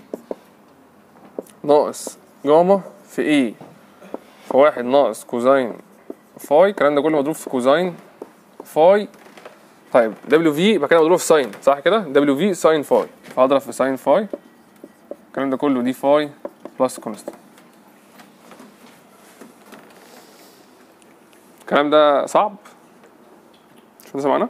ناقص جاما في ايه في واحد ناقص كوزاين فاي الكلام ده كله مضروب في كوزاين فاي طيب دبليو في يبقى كده مضروب في ساين صح كده دبليو في ساين فاي فهضرب في ساين فاي الكلام ده كله دي فاي بلس كونستنت الكلام ده صعب مش انت سمعنا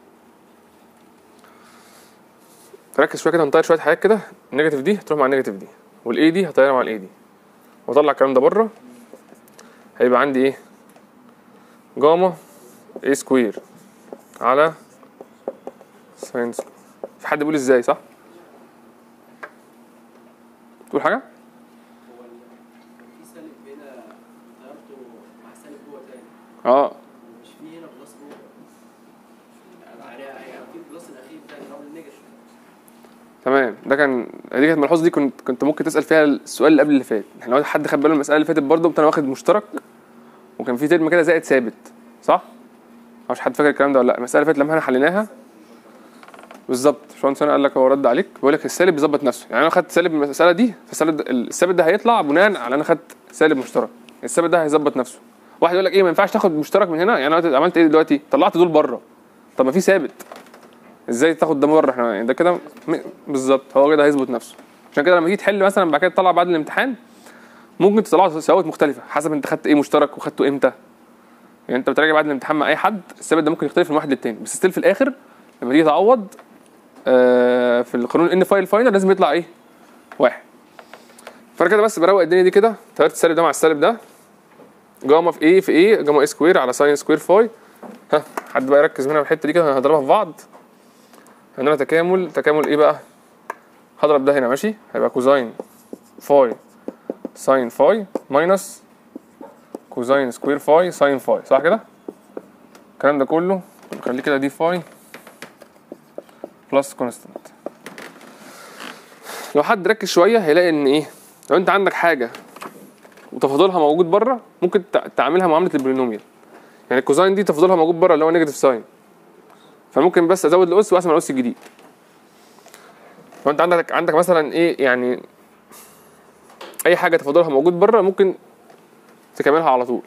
ركز شويه كده هنطير شويه حاجات كده النيجاتيف دي هتروح مع النيجاتيف دي والاي دي هطيرها مع الاي دي واطلع الكلام ده بره هيبقى عندي ايه جاما اي سكوير على ساين سكوير في حد بيقول ازاي صح تقول حاجه هو ال- كان في سالب هنا طيرته مع سالب جوه تاني اه ومش في هنا بلس جوه يعني يعني في البلس الاخير ده اللي هو النيجاتيف تمام ده كان دي كانت ملحوظه دي كنت كنت ممكن تسال فيها السؤال اللي قبل اللي فات احنا لو حد خد باله من المساله اللي فاتت برضه كنت انا واخد مشترك وكان في ترم كده زائد ثابت صح مش حد فاكر الكلام ده ولا لا المساله اللي فاتت لما احنا حليناها بالظبط باشمهندس انا قال لك هو رد عليك بيقول لك السالب بيظبط نفسه يعني انا خدت سالب من المساله دي فالسالب ده الثابت ده هيطلع بناء على انا خدت سالب مشترك الثابت ده هيظبط نفسه واحد يقول لك ايه ما ينفعش تاخد مشترك من هنا يعني انا عملت ايه دلوقتي طلعت دول بره طب ما في ثابت ازاي تاخد ده بره احنا يعني ده كده م- بالظبط هو كده هيظبط نفسه عشان كده لما تيجي تحل مثلا بعد كده تطلع بعد الامتحان ممكن تطلعوا ثوابت مختلفه حسب انت خدت ايه مشترك وخدته امتى يعني انت بتراجع بعد الامتحان مع اي حد الثابت ده ممكن يختلف من واحد للتاني بس ستيل في الاخر لما تيجي تعوض آه في القانون ان فايل فاينل لازم يطلع ايه واحد فانا كده بس بروق الدنيا دي كده طيرت السالب ده مع السالب ده جاما في ايه في ايه جاما اي سكوير على ساين سكوير فاي ها حد بقى يركز هنا في الحته دي كده هنضربها في بعض عندنا تكامل تكامل ايه بقى هضرب ده هنا ماشي هيبقى كوزاين فاي ساين فاي ماينس كوزاين سكوير فاي ساين فاي صح كده الكلام ده كله نخليه كده دي فاي بلس كونستانت لو حد ركز شويه هيلاقي ان ايه لو انت عندك حاجه وتفاضلها موجود بره ممكن تع- تعملها معامله البولينوميال يعني الكوزاين دي تفاضلها موجود بره اللي هو نيجاتيف ساين فممكن بس ازود الاس واقسم على الاس الجديد لو انت عندك عندك مثلا ايه يعني اي حاجه تفاضلها موجود بره ممكن تكملها على طول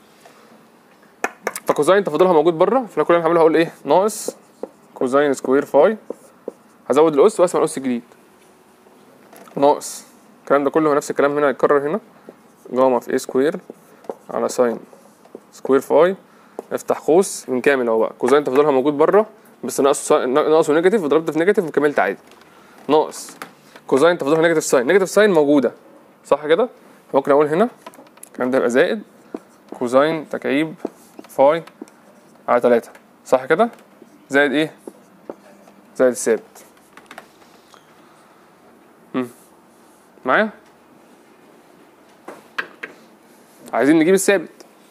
فكوزاين تفاضلها موجود بره فانا كل اللي هعمله هقول ايه ناقص كوزاين سكوير فاي هزود الاس واقسم على الاس الجديد ناقص الكلام ده كله هو نفس الكلام هنا هيتكرر هنا جاما في ايه سكوير على ساين سكوير فاي افتح قوس من كامل اهو بقى كوزاين تفاضلها موجود بره بس ناقصه ناقصه نيجاتيف وضربت في نيجاتيف وكملت عادي ناقص كوزاين تفاضلها نيجاتيف ساين نيجاتيف ساين موجوده صح كده ممكن اقول هنا الكلام ده يبقى زائد كوزاين تكعيب فاي على 3 صح كده زائد ايه زائد الثابت مم. معايا عايزين نجيب الثابت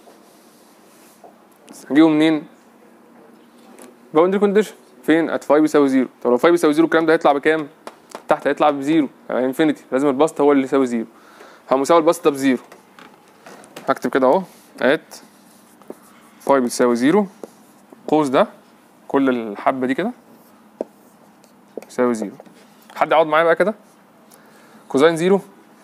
هنجيبه منين باوندري كونديشن فين ات 5 بيساوي 0 طب لو 5 بيساوي 0 الكلام ده هيطلع بكام تحت هيطلع بزيرو يعني انفينيتي لازم البسط هو اللي يساوي 0 فمساوي البسط ده بزيرو هكتب كده اهو ات 5 بتساوي 0 قوس ده كل الحبه دي كده يساوي 0 حد يقعد معايا بقى كده كوزين 0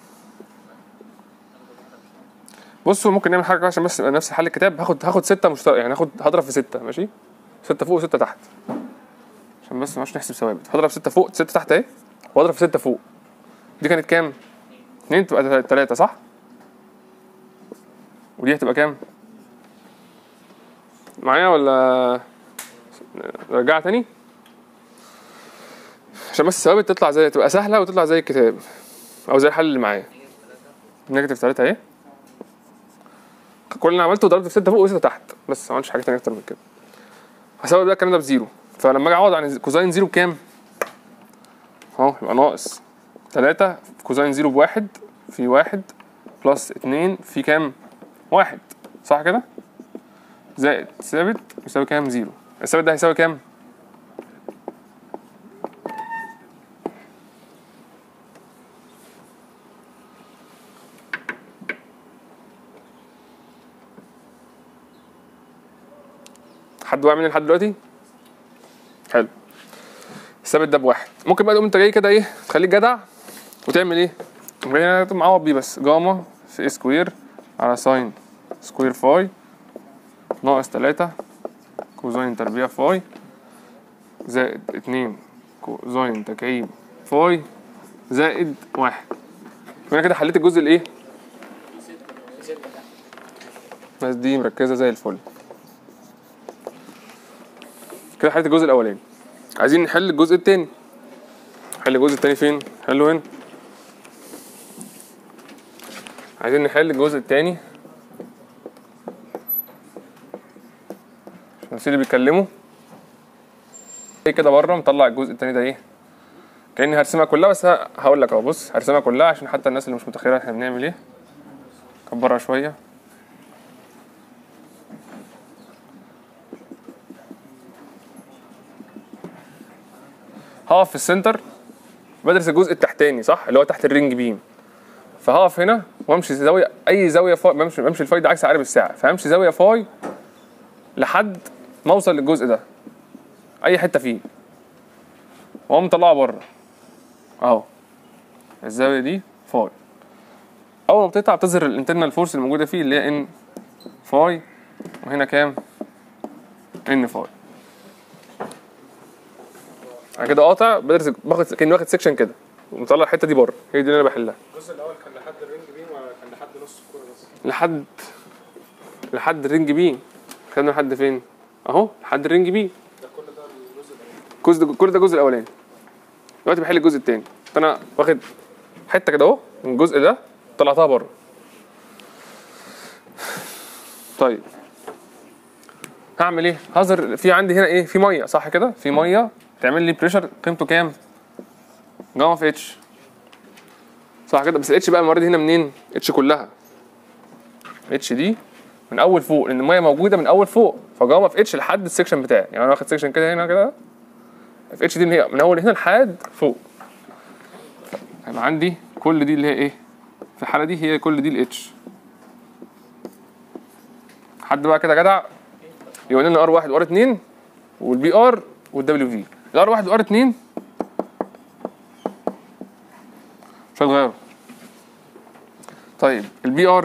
بصوا ممكن نعمل حاجه عشان بس يبقى نفس حل الكتاب هاخد هاخد ستة مشترك يعني هاخد هضرب في ستة ماشي ستة فوق وستة تحت عشان بس مش نحسب ثوابت هضرب ستة فوق ستة تحت اهي واضرب في ستة فوق دي كانت كام؟ اتنين تبقى تلاتة صح؟ ودي هتبقى كام؟ معايا ولا رجع تاني؟ عشان بس الثوابت تطلع زي تبقى سهلة وتطلع زي الكتاب أو زي الحل اللي معايا نيجاتيف تلاتة اهي كل اللي أنا عملته ضربت في ستة فوق وستة تحت بس ما عملتش حاجة تانية أكتر من كده هساوي بقى الكلام ده بزيرو فلما أجي أعوض عن كوزين زيرو بكام؟ أهو يبقى ناقص تلاتة في كوزين زيرو بواحد في واحد بلس اتنين في كام؟ واحد صح كده؟ زائد ثابت يساوي كام؟ زيرو الثابت ده هيساوي كام؟ حد واقع مني لحد دلوقتي؟ حلو الثابت ده بواحد ممكن بقى تقوم انت جاي كده ايه تخليك جدع وتعمل ايه؟ تقوم جاي معوض بيه بس جاما في اي سكوير على ساين سكوير فاي ناقص تلاتة كوزين تربيع فاي زائد اتنين كوزين تكعيب فاي زائد واحد انا كده حليت الجزء الايه؟ بس دي مركزة زي الفل كده حليت الجزء الاولاني عايزين نحل الجزء التاني نحل الجزء التاني فين حله هنا عايزين نحل الجزء التاني عشان الناس اللي بيتكلموا ايه كده بره مطلع الجزء التاني ده ايه كاني هرسمها كلها بس ه- هقول لك اهو بص هرسمها كلها عشان حتى الناس اللي مش متخيله احنا بنعمل ايه كبرها شويه هقف في السنتر بدرس الجزء التحتاني صح اللي هو تحت الرينج بيم فهقف هنا وامشي زاويه اي زاويه فاي بمشي بمشي الفاي ده عكس عقارب الساعه فهمشي زاويه فاي لحد ما اوصل للجزء ده اي حته فيه واقوم مطلعه بره اهو الزاويه دي فاي اول ما بتقطع بتظهر الانترنال فورس الموجوده فيه اللي هي ان فاي وهنا كام ان فاي انا كده قاطع بدرس باخد كاني واخد سيكشن كده ومطلع الحته دي بره هي دي اللي انا بحلها الجزء الاول كان لحد الرينج بيم ولا كان لحد نص الكوره بس لحد لحد الرينج بي خدنا لحد فين اهو لحد الرينج بي ده كل ده الجزء الاول كل ده كل ده الجزء الاولاني دلوقتي بحل الجزء التاني فانا واخد حته كده اهو من الجزء ده طلعتها بره طيب هعمل ايه هظهر في عندي هنا ايه في ميه صح كده في ميه تعمل لي بريشر قيمته كام جاما في اتش صح كده بس الاتش بقى المره دي هنا منين اتش كلها اتش دي من اول فوق لان الميه موجوده من اول فوق فجاما في اتش لحد السكشن بتاعي يعني انا واخد سكشن كده هنا كده في اتش دي من هي من اول هنا لحد فوق هيبقى عندي كل دي اللي هي ايه في الحاله دي هي كل دي الاتش حد بقى كده جدع يقول لنا ار 1 وار 2 والبي ار والدبليو في الار 1 وار 2 مش هتغيروا طيب البي ار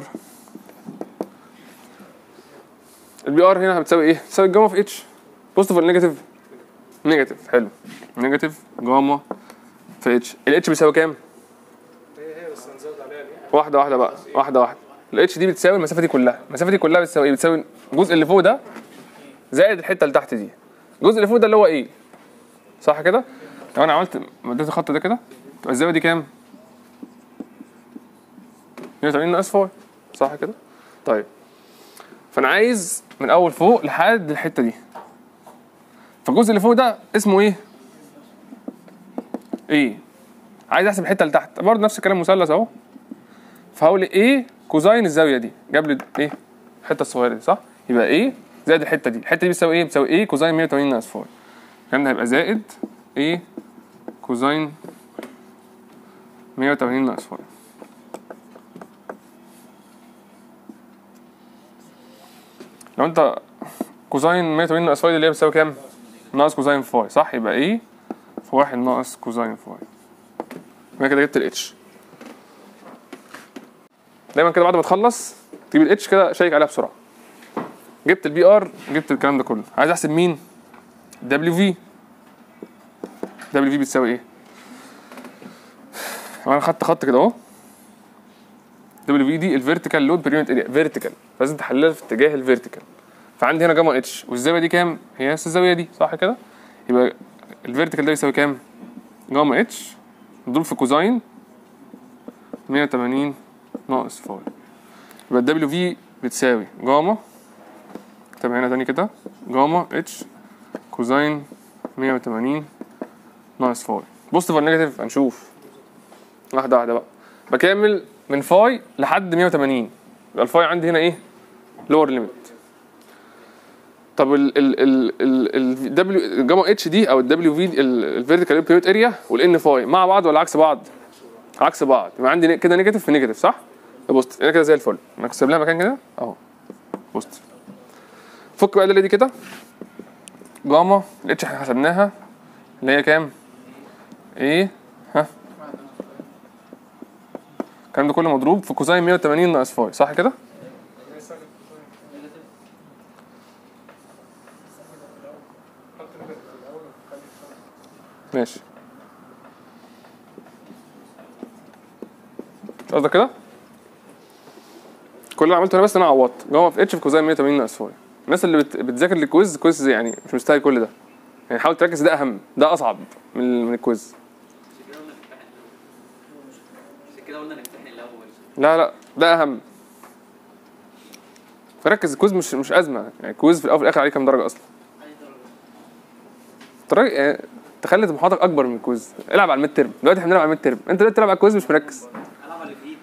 البي ار هنا بتساوي ايه؟ بتساوي الجاما في اتش بوزيتيف ولا نيجاتيف؟ نيجاتيف حلو نيجاتيف جاما في اتش الاتش بيساوي كام؟ هي هي بس هنزود عليها ليه؟ واحده واحده بقى واحده واحده الاتش دي بتساوي المسافه دي كلها المسافه دي كلها بتساوي ايه بتساوي الجزء اللي فوق ده زائد الحته اللي تحت دي الجزء اللي فوق ده اللي هو ايه صح كده لو انا عملت مديت الخط ده كده تبقى الزاويه دي كام 180 ناقص فوق صح كده طيب فانا عايز من اول فوق لحد الحته دي فالجزء اللي فوق ده اسمه ايه ايه عايز احسب الحته اللي تحت برضه نفس الكلام مثلث اهو فهقول ايه كوزاين الزاويه دي جاب لي ايه الحته الصغيره دي صح يبقى ايه زائد الحته دي الحته دي بتساوي ايه بتساوي ايه كوزاين 180 ناقص فاي الكلام ده هيبقى زائد ايه كوزاين 180 ناقص فاي لو انت كوزاين 180 ناقص فاي دي اللي هي بتساوي كام ناقص كوزاين فاي صح يبقى ايه في واحد ناقص كوزاين فاي يبقى كده جبت الاتش دايما كده بعد ما تخلص تجيب الاتش كده شيك عليها بسرعه جبت البي ار جبت الكلام ده كله عايز احسب مين دبليو في دبليو في بتساوي ايه انا خدت خط كده اهو دبليو في دي الفيرتيكال لود بير يونت اريا فيرتيكال لازم تحللها في اتجاه الفيرتيكال فعندي هنا جاما اتش والزاويه دي كام هي نفس الزاويه دي صح كده يبقى الفيرتيكال ده يساوي كام جاما اتش نضرب في كوزاين 180 ناقص فاي يبقى الدبليو في بتساوي جاما اكتب هنا تاني كده جاما اتش كوزاين 180 ناقص فاي بوزيتيف ولا نيجاتيف هنشوف واحدة واحدة بقى بكمل من فاي لحد 180 يبقى الفاي عندي هنا ايه لور ليميت طب ال ال ال ال ال دبليو الجاما اتش دي او الدبليو في الفيرتيكال بيوت اريا والان فاي مع بعض ولا عكس بعض؟ عكس بعض يبقى عندي ن- كده نيجاتيف في نيجاتيف صح؟ بوست انا كده زي الفل انا كسب لها مكان كده اهو بوست فك بقى اللي دي كده جاما الاتش احنا حسبناها اللي هي كام؟ ايه؟ ها؟ الكلام ده كله مضروب في كوزاين 180 ناقص فاي صح كده؟ ماشي مش قصدك كده؟ كل اللي عملته انا بس إن انا عوضت جاما في اتش في كوزاين 180 ناقص فاي الناس اللي بت... بتذاكر الكويز كويز يعني مش مستاهل كل ده يعني حاول تركز ده اهم ده اصعب من من الكويز عشان كده قلنا نمتحن الاول لا لا ده اهم فركز الكويز مش مش ازمه يعني الكويز في الاول وفي الاخر عليه كام درجه اصلا تراجع يعني تخلي طموحاتك اكبر من الكويز العب على الميد ترم دلوقتي احنا بنلعب على الميد ترم انت دلوقتي بتلعب على الكويز مش مركز العب على اللي في ايدي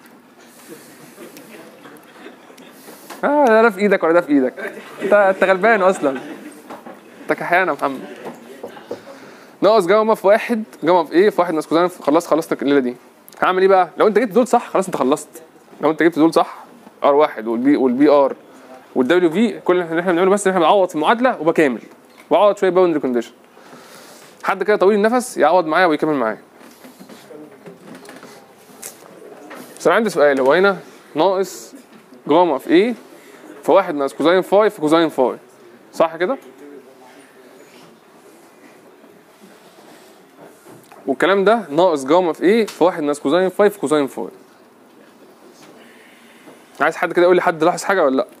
اه لا ده في ايدك ولا ده في ايدك انت انت غلبان اصلا انت كحيان يا محمد ناقص جاما في واحد جاما في ايه في واحد ناقص كوزين خلصت خلصت الليله دي هعمل ايه بقى لو انت جبت دول صح خلاص انت خلصت لو انت جبت دول صح ار واحد والبي والبي ار والدبليو في كل اللي احنا بنعمله بس ان احنا بنعوض في المعادله وبكامل واعوض شويه باوندري كونديشن حد كده طويل النفس يعوض معايا ويكمل معايا بس انا عندي سؤال هو هنا ناقص جاما في ايه في واحد ناقص كوزين فاي في كوزين فاي صح كده؟ والكلام ده ناقص جاما في ايه في واحد ناقص كوزين فاي في كوزين فاي عايز حد كده يقول لي حد لاحظ حاجه ولا لا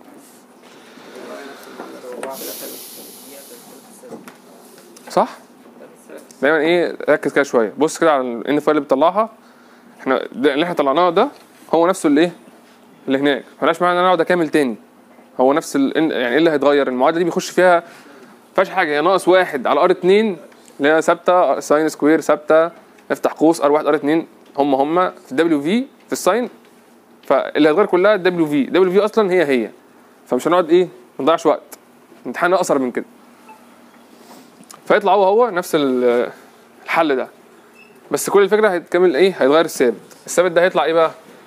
صح دايما ايه ركز كده شويه بص كده على الان فاي اللي بتطلعها احنا ده اللي احنا طلعناه ده هو نفسه اللي ايه اللي هناك ملاش معنى ان انا اقعد اكمل تاني هو نفس ال... يعني ايه اللي هيتغير المعادله دي بيخش فيها فيهاش حاجه هي ناقص واحد على ار 2 اللي هي ثابته ساين سكوير ثابته افتح قوس ار 1 ار 2 هم هم في الدبليو في في الساين فاللي هيتغير كلها الدبليو في دبليو في اصلا هي هي فمش هنقعد ايه ما نضيعش وقت امتحان اقصر من كده فيطلع هو هو نفس ال- الحل ده بس كل الفكره هيتكمل ايه هيتغير الثابت الثابت ده هيطلع ايه بقى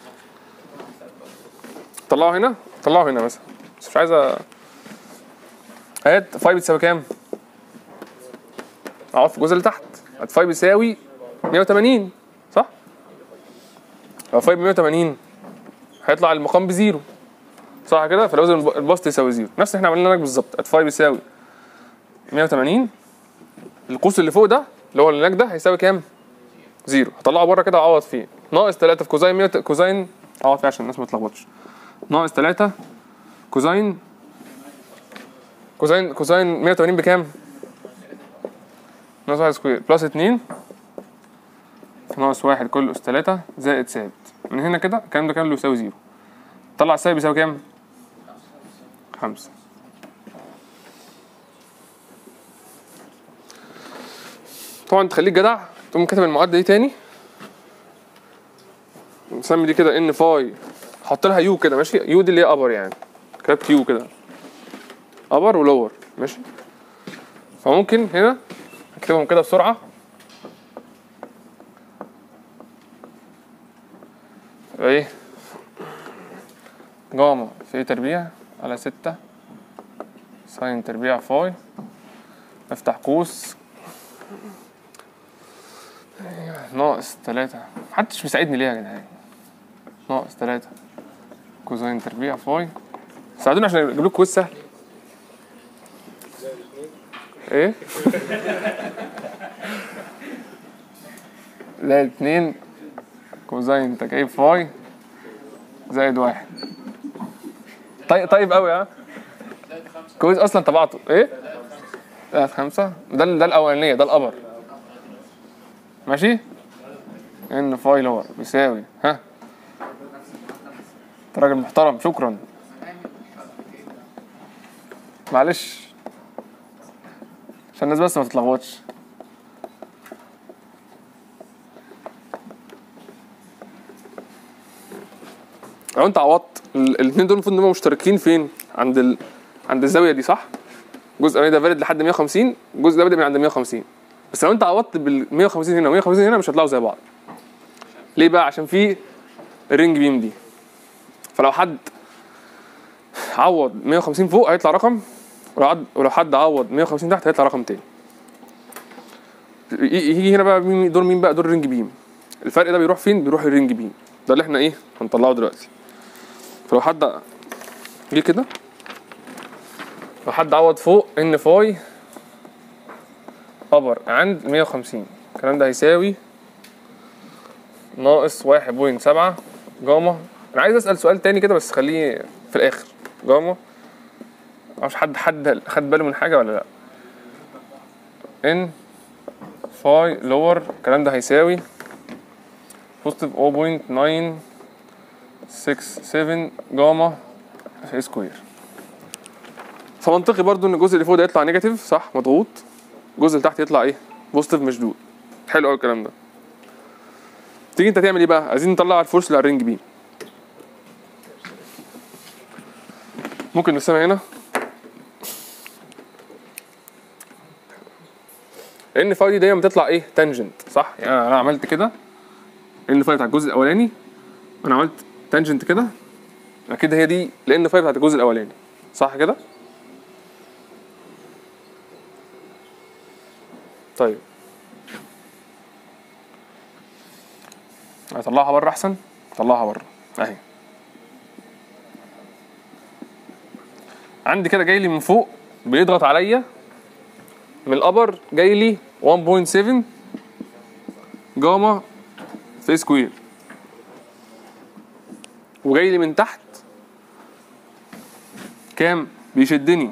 طلعه هنا طلعه هنا مثلا بس مش عايز أ- هات فاي بتساوي كام؟ اقعد في الجزء اللي تحت هات فاي بيساوي 180 صح؟ لو فاي ب 180 هيطلع المقام بزيرو صح كده؟ فلازم الب- البسط يساوي زيرو نفس اللي احنا عملناه هناك بالظبط هات فاي بيساوي 180 القوس اللي فوق ده اللي هو اللي هناك ده هيساوي كام؟ زيرو هطلعه بره كده واعوض فيه ناقص 3 في كوزين 100 كوزين اعوض فيه عشان الناس ما تتلخبطش ناقص 3 كوزين كوزين كوزين 180 بكام؟ ناقص 1 سكوير بلس 2 ناقص 1 كل أس 3 زائد ثابت من هنا كده الكلام ده كان له يساوي زيرو طلع السالب يساوي كام؟ 5 طبعا تخليك جدع تقوم كاتب المعادله دي تاني نسمي دي كده ان فاي حط لها يو كده ماشي يو دي اللي هي ابر يعني كتبت يو كده ابر ولور ماشي فممكن هنا اكتبهم كده بسرعه يبقى ايه جاما في تربيع على ستة ساين تربيع فاي افتح قوس ناقص تلاتة محدش بيساعدني ليه يا جدعان ناقص تلاتة كوزين تربيع فاي ساعدوني عشان اجيب لكم كويز سهل ايه لا اتنين كوزين تكعيب فاي زائد واحد طيب طيب قوي ها كويز اصلا طبعته ايه تلات خمسة ده ال- ده الاولانية ده القمر ماشي ان فاي لور بيساوي ها انت راجل محترم شكرا معلش عشان الناس بس ما تتلخبطش لو انت عوضت ال- الاتنين دول المفروض ان هم مشتركين فين عند ال... عند الزاويه دي صح الجزء الاولاني ده فارد لحد 150 الجزء ده بادئ من عند 150 بس لو انت عوضت بال 150 هنا و 150 هنا مش هيطلعوا زي بعض ليه بقى عشان في الرينج بيم دي فلو حد عوض 150 فوق هيطلع رقم ولو حد ولو حد عوض 150 تحت هيطلع رقم تاني ي- يجي هنا بقى مين دور مين بقى دور الرينج بيم الفرق ده بيروح فين بيروح الرينج بيم ده اللي احنا ايه هنطلعه دلوقتي فلو حد جه كده لو حد عوض فوق ان فاي ابر عند 150 الكلام ده هيساوي ناقص واحد بوينت سبعة جاما انا عايز اسال سؤال تاني كده بس خليه في الاخر جاما معرفش حد حد خد باله من حاجه ولا لا ان فاي لور الكلام ده هيساوي بوزيتيف 0.967 جاما في سكوير فمنطقي برضو ان الجزء اللي فوق ده يطلع نيجاتيف صح مضغوط الجزء اللي تحت يطلع ايه بوزيتيف مشدود حلو قوي الكلام ده تيجي انت تعمل ايه بقى عايزين نطلع الفورس اللي على الرينج بيم ممكن نرسمها هنا ان فاي دي دايما بتطلع ايه تانجنت صح يعني انا عملت كده ان فاي بتاع الجزء الاولاني انا عملت تانجنت كده اكيد هي دي لان فاي بتاعت الجزء الاولاني صح كده طيب هطلعها بره احسن طلعها بره اهي عندي كده جاي لي من فوق بيضغط عليا من الابر جاي لي 1.7 جاما في سكوير وجاي لي من تحت كام بيشدني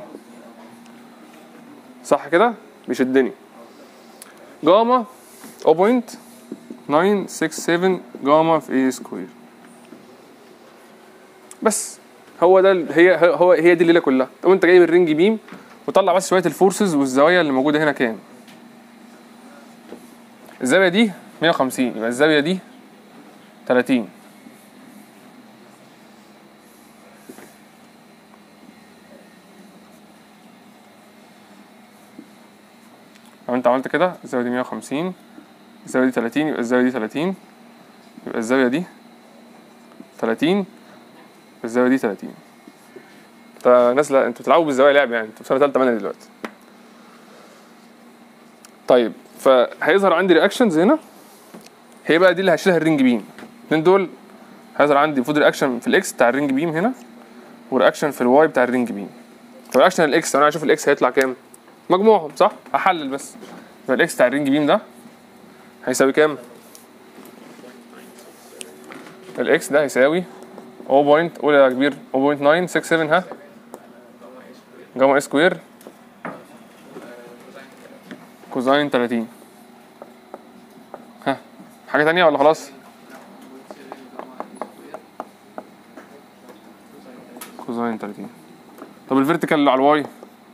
صح كده بيشدني جاما 0.967 جاما في اي سكوير بس هو ده ال- هي هو هي دي الليله كلها طب انت جايب الرينج بيم وطلع بس شويه الفورسز والزوايا اللي موجوده هنا كام الزاويه دي 150 يبقى الزاويه دي 30 لو انت عملت كده الزاويه دي 150 الزاويه دي 30 يبقى الزاويه دي 30 يبقى الزاويه دي 30 الزاويه دي 30 انت ناس لا انتوا بتلعبوا بالزوايا لعب يعني انتوا في سنه ثالثه منهج دلوقتي طيب فهيظهر عندي رياكشنز هنا هي بقى دي اللي هشيلها الرينج بيم الاثنين دول هيظهر عندي المفروض رياكشن في الاكس بتاع الرينج بيم هنا ورياكشن في الواي بتاع الرينج بيم طب رياكشن الاكس انا هشوف الاكس هيطلع كام مجموعهم صح هحلل بس يبقى الاكس بتاع الرينج بيم ده هيساوي كام الاكس ده هيساوي 0. قول يا كبير 0.967 ها جاما سكوير كوزاين 30 ها حاجة تانية ولا خلاص؟ كوزاين 30 طب الفيرتيكال اللي على الواي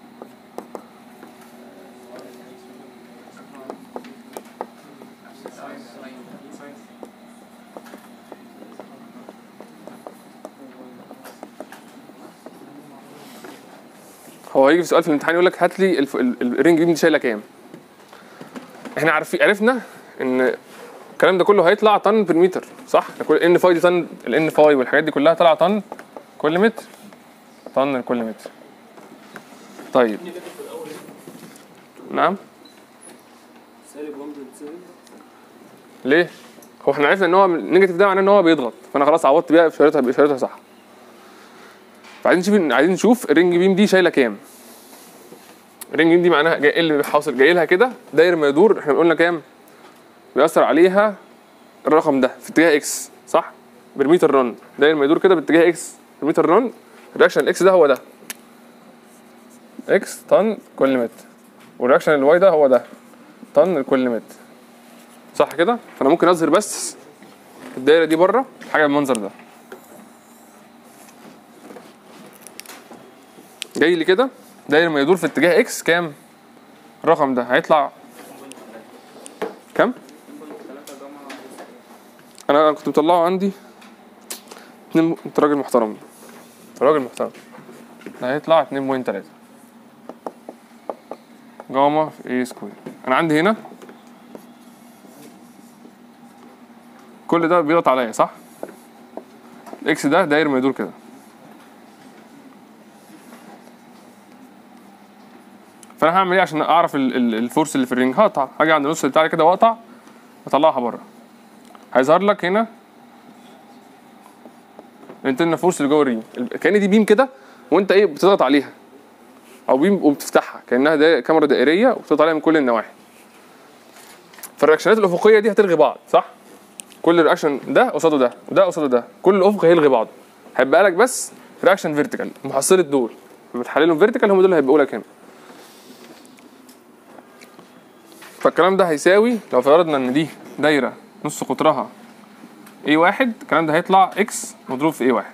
هو هيجي في سؤال في الامتحان يقول لك هات لي الف... ال- ال- الرينج دي شايله كام احنا عارفين عرفنا ان الكلام ده كله هيطلع طن بر متر صح كل ان فاي دي طن الان فاي والحاجات دي كلها طالعه طن كل متر طن لكل متر طيب نعم سالب 1.7 ليه هو احنا عرفنا ان هو النيجاتيف ده معناه ان هو بيضغط فانا خلاص عوضت بيها باشارتها باشارتها صح فعايزين نشوف عايزين نشوف الرينج بيم دي شايله كام الرينج بيم دي معناها جاي إيه اللي حاصل جاي لها كده داير ما يدور احنا قلنا كام بيأثر عليها الرقم ده في اتجاه اكس صح بالمتر رن داير ما يدور كده باتجاه اكس بالمتر رن الرياكشن الاكس ده هو ده اكس طن كل متر والرياكشن الواي ده هو ده طن كل متر صح كده فانا ممكن اظهر بس الدايره دي بره حاجه بالمنظر ده جاي لي كده داير ما يدور في اتجاه اكس كام الرقم ده هيطلع كام انا كنت مطلعه عندي اتنين انت راجل محترم انت راجل محترم ده هيطلع 2.3 جاما في اي سكوير انا عندي هنا كل ده بيضغط عليا صح الاكس ده داير ما يدور كده فانا هعمل ايه عشان اعرف ال- ال- الفورس اللي في الرينج هقطع هاجي عند النص بتاعي كده واقطع واطلعها بره هيظهر لك هنا الانترنال فورس اللي جوه الرينج ال- كان دي بيم كده وانت ايه بتضغط عليها او بيم وبتفتحها كانها دا كاميرا دائريه وبتضغط عليها من كل النواحي فالرياكشنات الافقيه دي هتلغي بعض صح كل رياكشن ده قصاده ده وده قصاده ده كل افق هيلغي بعضه هيبقى لك بس رياكشن فيرتيكال محصله دول لما تحللهم فيرتيكال هم دول اللي هيبقوا لك هنا فالكلام ده هيساوي لو فرضنا ان دي دايره نص قطرها اي واحد الكلام ده هيطلع اكس مضروب في اي واحد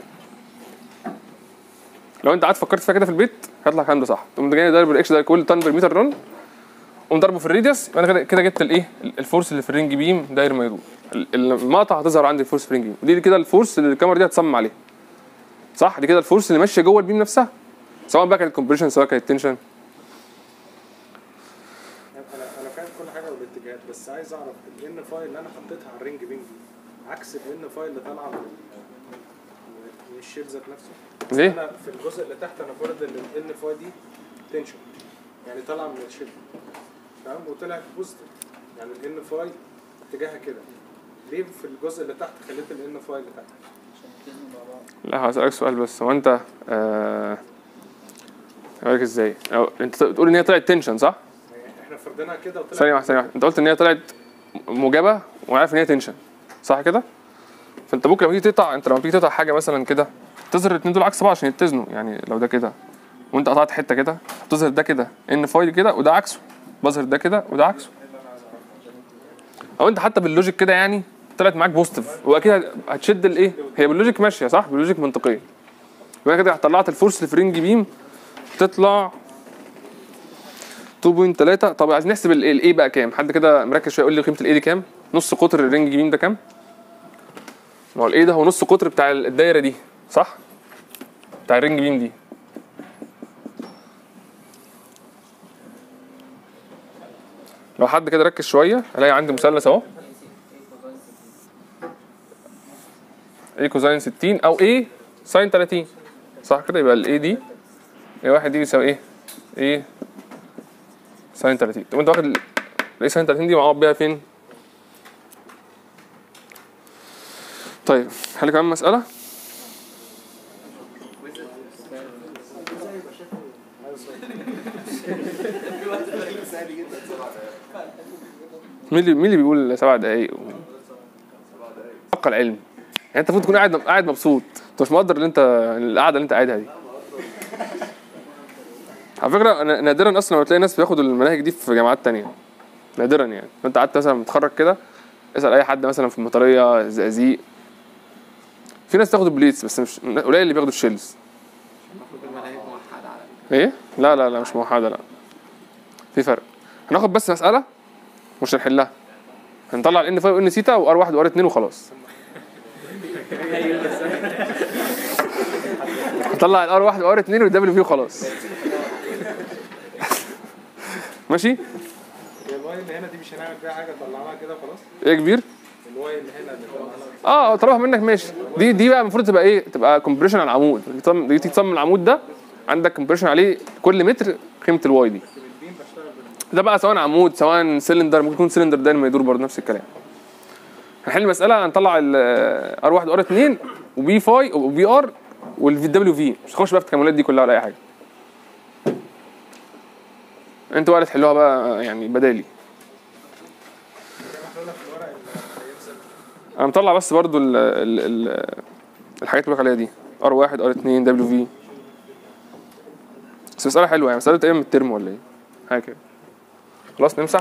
لو انت قعدت فكرت فيها كده في البيت هيطلع الكلام ده صح تقوم جاي ضارب الاكس ده كل طن بالمتر رن قوم ضربه في الريديوس يبقى انا كده كده جبت الايه الفورس اللي في الرينج بيم داير ما يدور ال- المقطع هتظهر عندي الفورس في الرينج بيم ودي كده الفورس اللي الكاميرا دي هتصمم عليه صح دي كده الفورس اللي ماشيه جوه البيم نفسها سواء بقى كانت كومبريشن سواء كانت تنشن انا انا فاهم كل حاجه والاتجاهات بس عايز اعرف الان فايل اللي انا حطيتها على الرينج بينج دي عكس الان فايل اللي طالعه من ال- من الشيل ذات نفسه بس ليه؟ انا في الجزء اللي تحت انا فرض ان الان فايل دي تنشن يعني طالعه من الشيل تمام وطلعت بوزيتيف يعني الان فايل اتجاهها كده ليه في الجزء اللي تحت خليت الان فايل اللي تحت عشان يتزنوا مع بعض لا هسألك سؤال بس هو انت آه هقولك ازاي أو انت بتقول ان هي طلعت تنشن صح؟ يعني احنا فرضناها كده وطلعت ثانية واحدة ثانية واحدة انت قلت ان هي طلعت موجبة وعارف ان هي تنشن صح كده؟ فانت ممكن لما تيجي تقطع انت لما تيجي تقطع حاجة مثلا كده تظهر الاتنين دول عكس بعض عشان يتزنوا يعني لو ده كده وانت قطعت حتة كده تظهر ده كده ان فايل كده وده عكسه بظهر ده كده وده عكسه او انت حتى باللوجيك كده يعني طلعت معاك بوزيتيف واكيد هتشد الايه هي باللوجيك ماشيه صح باللوجيك منطقيه يبقى كده طلعت الفورس اللي في رينج بيم تطلع 2.3 طب عايز نحسب الايه بقى كام حد كده مركز شويه يقول لي قيمه الايه دي كام نص قطر الرينج بيم ده كام ما هو الايه ده هو نص قطر بتاع الدايره دي صح بتاع الرينج بيم دي لو حد كده ركز شويه الاقي عندي مثلث اهو ايه كوزين 60 او ايه ساين 30 صح كده يبقى الايه دي ايه واحد دي بيساوي ايه ايه ساين 30 طب انت واخد ال- الايه ساين 30 دي معوض بيها فين طيب هل كمان مسألة مين اللي مين اللي بيقول سبع دقايق حق العلم يعني انت المفروض تكون قاعد قاعد مبسوط انت مش مقدر اللي انت القعده اللي انت قاعدها دي على فكره انا نادرا اصلا لما تلاقي ناس بياخدوا المناهج دي في جامعات تانية نادرا يعني لو انت قعدت مثلا متخرج كده اسال اي حد مثلا في المطريه الزقازيق في ناس تاخد البليتس بس مش قليل اللي بياخدوا الشيلز المفروض المناهج موحدة على ايه لا لا لا مش موحده لا في فرق هناخد بس مساله مش هنحلها هنطلع الان فاي وان سيتا وار واحد وار اتنين وخلاص هنطلع الار واحد وار اتنين والدبليو في وخلاص ماشي هي الواي اللي هنا دي مش هنعمل فيها حاجه طلعناها كده خلاص ايه يا كبير الواي اللي هنا اللي طلعناها اه طلبها منك ماشي دي دي بقى المفروض تبقى ايه تبقى كومبريشن على العمود دي تصمم- دي تيجي تصمم العمود ده عندك كومبريشن عليه كل متر قيمه الواي دي بالبيم بشتغل بال ده بقى سواء عمود سواء سلندر ممكن يكون سلندر دايما يدور برضه نفس الكلام هنحل المساله هنطلع ال ار 1 وار 2 وبي فاي وبي ار والفي دبليو في مش هخش بقى في التكاملات دي كلها ولا اي حاجه انتوا بقى اللي تحلوها بقى يعني بدالي انا مطلع بس برضو ال ال ال الحاجات اللي بقولك عليها دي ار 1 ار 2 دبليو في بس مسألة حلوة يعني مسألة تقريبا من الترم ولا ايه حاجة كده خلاص نمسح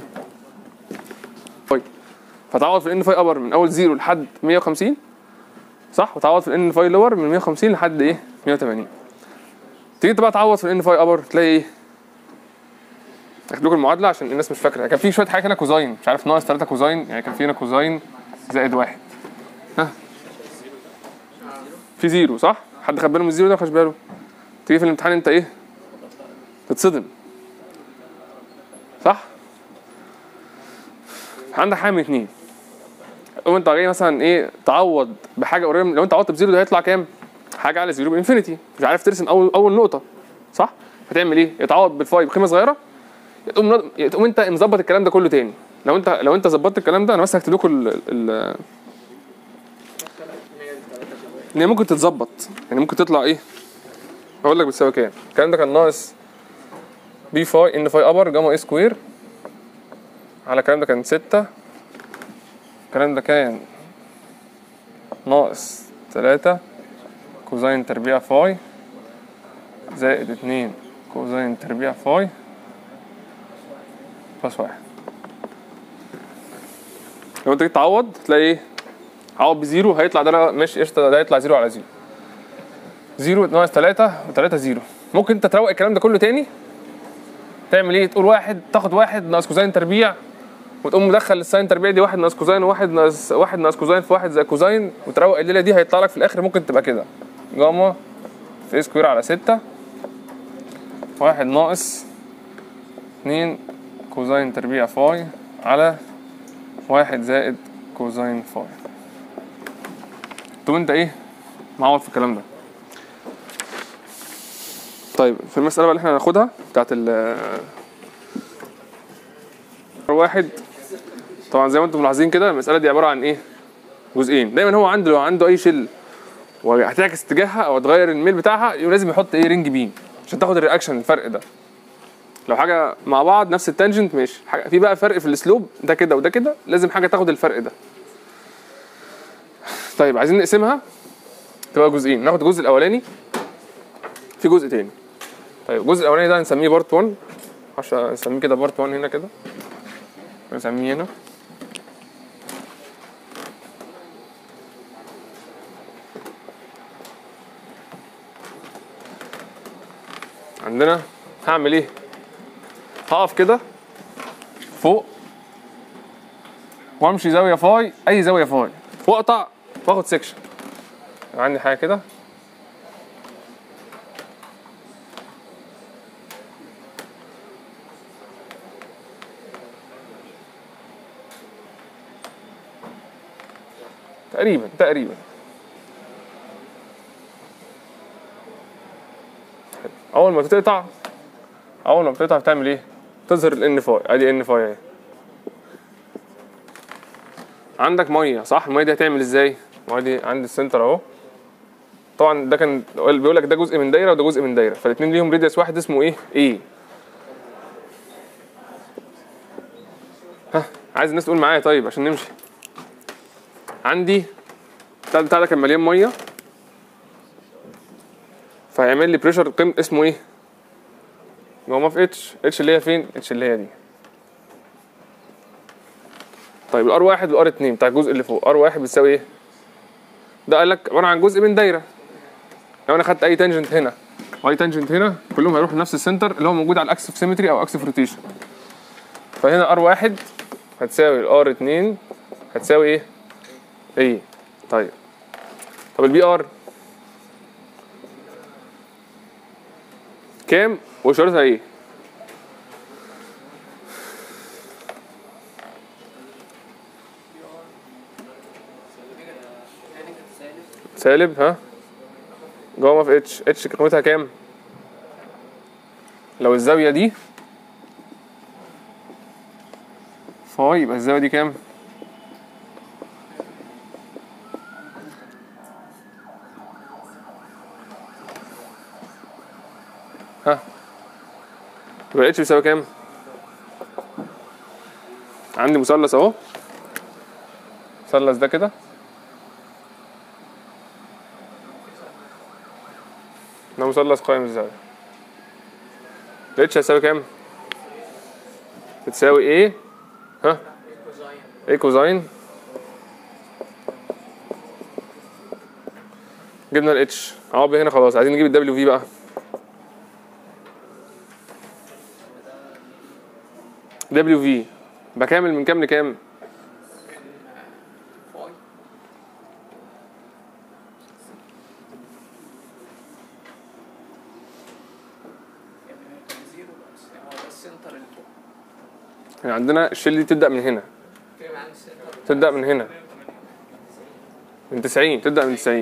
طيب فتعوض في الان فاي ابر من اول زيرو لحد 150 صح وتعوض في الان فاي لور من 150 لحد ايه 180 تيجي انت بقى تعوض في الان فاي ابر تلاقي ايه اخد لكم المعادله عشان الناس مش فاكره كان في شويه حاجات هنا كوزاين مش عارف ناقص 3 كوزاين يعني كان في هنا كوزاين زائد واحد ها في زيرو صح حد خد باله من الزيرو ده ما خدش باله تيجي في الامتحان انت ايه تتصدم صح عندك حاجه من اتنين قوم انت جاي مثلا ايه تعوض بحاجه قريبه من- لو انت عوضت بزيرو ده هيطلع كام حاجه على زيرو بانفينيتي مش عارف ترسم اول اول نقطه صح هتعمل ايه يتعوض بالفاي بقيمه صغيره تقوم تقوم انت مظبط الكلام ده كله تاني لو انت لو انت ظبطت الكلام ده انا بس هكتب لكم ال ال ان هي ممكن تتظبط يعني ممكن تطلع ايه هقول لك بتساوي كام الكلام ده كان ناقص بي فاي ان فاي ابر جاما اي سكوير على الكلام ده كان ستة الكلام ده كان ناقص تلاتة كوزين تربيع فاي زائد اتنين كوزين تربيع فاي بلس واحد لو انت جيت تعوض تلاقي ايه عوض بزيرو هيطلع ده ماشي قشطه ده هيطلع زيرو على زيرو زيرو ناقص تلاتة وتلاتة زيرو ممكن انت تروق الكلام ده كله تاني تعمل ايه تقول واحد تاخد واحد ناقص كوزين تربيع وتقوم مدخل الساين تربيع دي واحد ناقص كوزين وواحد ناقص واحد ناقص كوزين في واحد زي كوزين وتروق الليله دي هيطلع لك في الاخر ممكن تبقى كده جاما في سكوير على ستة واحد ناقص اتنين كوزين تربيع فاي على واحد زائد كوزين فاي طب انت ايه معوض في الكلام ده طيب في المسألة بقى اللي احنا هناخدها بتاعت ال واحد طبعا زي ما انتم ملاحظين كده المسألة دي عبارة عن ايه؟ جزئين دايما هو عنده لو عنده أي شل وهتعكس اتجاهها أو تغير الميل بتاعها يبقى لازم يحط ايه رينج بيم عشان تاخد الرياكشن الفرق ده لو حاجة مع بعض نفس التانجنت ماشي حاجة في بقى فرق في الاسلوب ده كده وده كده لازم حاجة تاخد الفرق ده طيب عايزين نقسمها تبقى جزئين ناخد الجزء الأولاني في جزء تاني طيب الجزء الاولاني ده هنسميه بارت 1 عشان نسميه كده بارت 1 هنا كده نسميه هنا عندنا هعمل ايه هقف كده فوق وامشي زاويه فاي اي زاويه فاي واقطع واخد سيكشن عندي حاجه كده تقريبا تقريبا اول ما تقطع اول ما بتقطع بتعمل ايه تظهر الان فاي ادي ان فاي اهي عندك ميه صح الميه دي هتعمل ازاي الميه دي عند السنتر اهو طبعا ده كان بيقول لك ده جزء من دايره وده جزء من دايره فالاثنين ليهم ريديوس واحد اسمه ايه ايه ها عايز الناس تقول معايا طيب عشان نمشي عندي بتاع بتاع ده كان مليان ميه فهيعمل لي بريشر قيم اسمه ايه؟ جاما في اتش اتش اللي هي فين؟ اتش اللي هي دي طيب الار واحد والار اتنين بتاع الجزء اللي فوق ار واحد بتساوي ايه؟ ده قال لك عباره عن جزء من دايره لو انا خدت اي تانجنت هنا واي تانجنت هنا كلهم هيروحوا لنفس السنتر اللي هو موجود على الاكس اوف سيمتري او اكس اوف روتيشن فهنا ار واحد هتساوي الار اتنين هتساوي ايه؟ ايه طيب طب البي ار كام واشارتها ايه سالب ها جاما في اتش اتش قيمتها كام لو الزاويه دي فاي يبقى الزاويه دي كام ها يبقى الاتش بيساوي كام عندي مثلث اهو المثلث ده كده ده مثلث قائم الزاوية الاتش هيساوي كام بتساوي ايه ها ايه كوزاين جبنا الاتش عوض هنا خلاص عايزين نجيب الدبليو في بقى دبليو في بكامل من كام لكام يعني عندنا الشيل دي تبدا من هنا تبدا من هنا من 90 تبدا من 90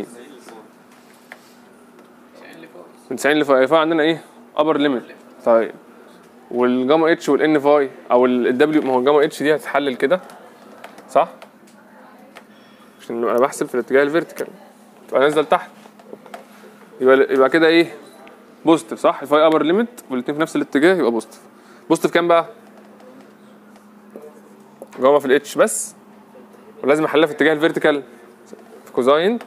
من 90 لفوق فوق عندنا ايه ابر ليميت طيب والجاما اتش والان فاي او الدبليو ما هو الجاما اتش دي هتتحلل كده صح عشان انا بحسب في الاتجاه الفيرتيكال تبقى نازله لتحت يبقى يبقى كده ايه بوزيتيف صح الفاي ابر ليميت والاثنين في نفس الاتجاه يبقى بوزيتيف بوزيتيف كام بقى جاما في الاتش بس ولازم احلها في اتجاه الفيرتيكال في كوزاين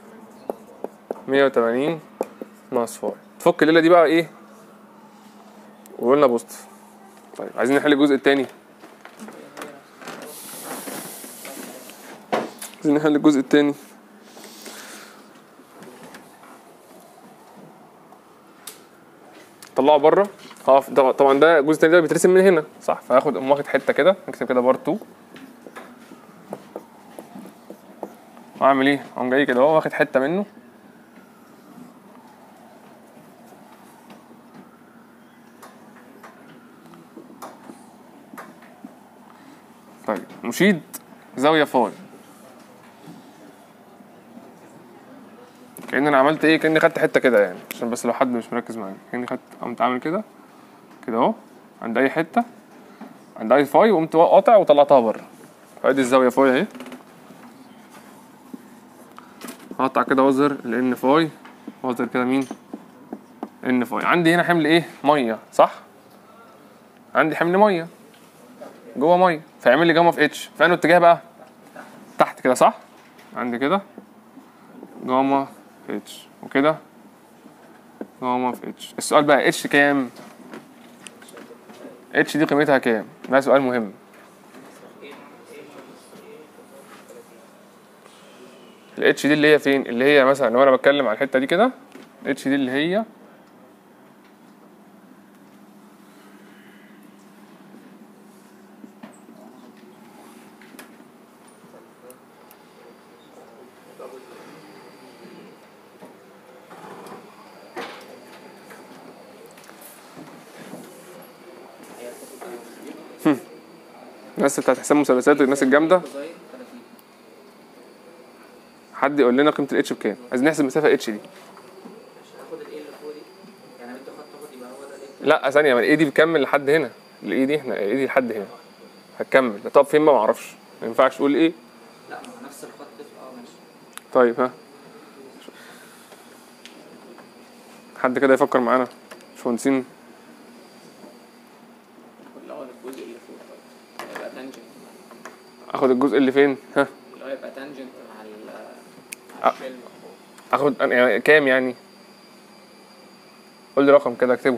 180 ناقص فاي تفك الليله دي بقى ايه وقلنا بوزيتيف طيب عايزين نحل الجزء الثاني عايزين نحل الجزء التاني طلعه بره هقف طبعا- طبعا ده الجزء التاني ده بيترسم من هنا صح فهاخد اقوم واخد حته كده اكتب كده بار 2 واعمل ايه اقوم جاي كده اهو واخد حته منه طيب مشيد زاويه فاي كأن انا عملت ايه كأني خدت حته كده يعني عشان بس لو حد مش مركز معايا كأني خدت قمت عامل كده كده اهو عند اي حته عند اي فاي وقمت قاطع وطلعتها بره فادي الزاويه فاي اهي هقطع كده وزر الان فاي وزر كده مين ان فاي عندي هنا حمل ايه ميه صح عندي حمل ميه جوه ميه فيعمل لي جاما في اتش في انه اتجاه بقى تحت كده صح عندي كده جاما في اتش وكده جاما في اتش السؤال بقى اتش كام اتش دي قيمتها كام ده سؤال مهم الاتش دي اللي هي فين اللي هي مثلا لو انا بتكلم على الحته دي كده الاتش دي اللي هي الناس بتاعت حساب مثلثات والناس الجامده كوزاين 30 حد يقول لنا قيمه الاتش بكام عايزين نحسب مسافه اتش دي هاخد الايه اللي فوق دي يعني انت خدت تاخد يبقى هو ده الايه لا ثانيه ما الاي دي بكمل لحد هنا الاي دي احنا الاي دي لحد هنا هتكمل طب فين ما معرفش ما ينفعش تقول ايه لا ما هو نفس الخط اه ماشي طيب ها حد كده يفكر معانا مش مهندسين اللي هو الجزء اللي فوق طيب هيبقى تانجنت اخد الجزء اللي فين ها اللي هو يبقى تانجنت مع ال أ- مع الفيلم اخد أنا- يعني كام يعني قول لي رقم كده اكتبه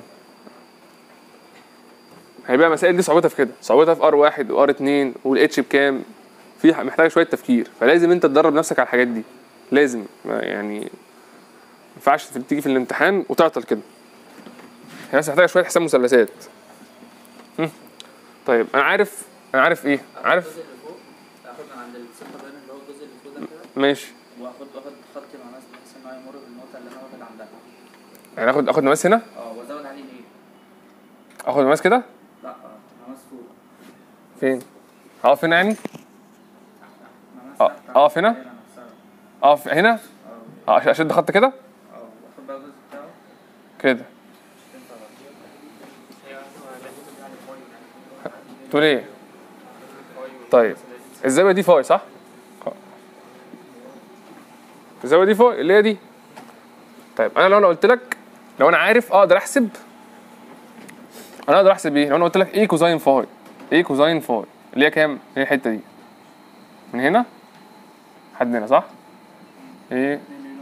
هيبقى مسائل دي صعوبتها في كده صعوبتها في ار واحد وار اتنين والاتش بكام في ح- محتاجه شويه تفكير فلازم انت تدرب نفسك على الحاجات دي لازم ما يعني ما ينفعش في- تيجي في الامتحان وتعطل كده هي بس محتاجه شويه حساب مثلثات هم. طيب انا عارف انا عارف ايه عارف الجزء اللي فوق اخد من عند السنتر باين اللي هو الجزء اللي فوق ده كده ماشي واخد واخد خط مع ناس بحيث ان هو يمر بالنقطه اللي انا واخد عندها يعني اخد اخد مقاس هنا اه وازود عليه الايه اخد مقاس كده لا اه مقاس فوق فين اقف هنا يعني مقاس اه تحت اقف هنا الدايرة نفسها. اقف هنا اه اه اشد خط كده اه واخد بقى الجزء بتاعه كده تقول ايه طيب الزاويه دي فاي صح الزاويه دي فاي اللي هي دي طيب انا لو انا قلت لك لو انا عارف اقدر احسب انا اقدر احسب ايه لو انا قلت لك ايه كوزاين فاي ايه كوزاين فاي اللي هي كام اللي هي الحته دي من هنا لحد هنا صح ايه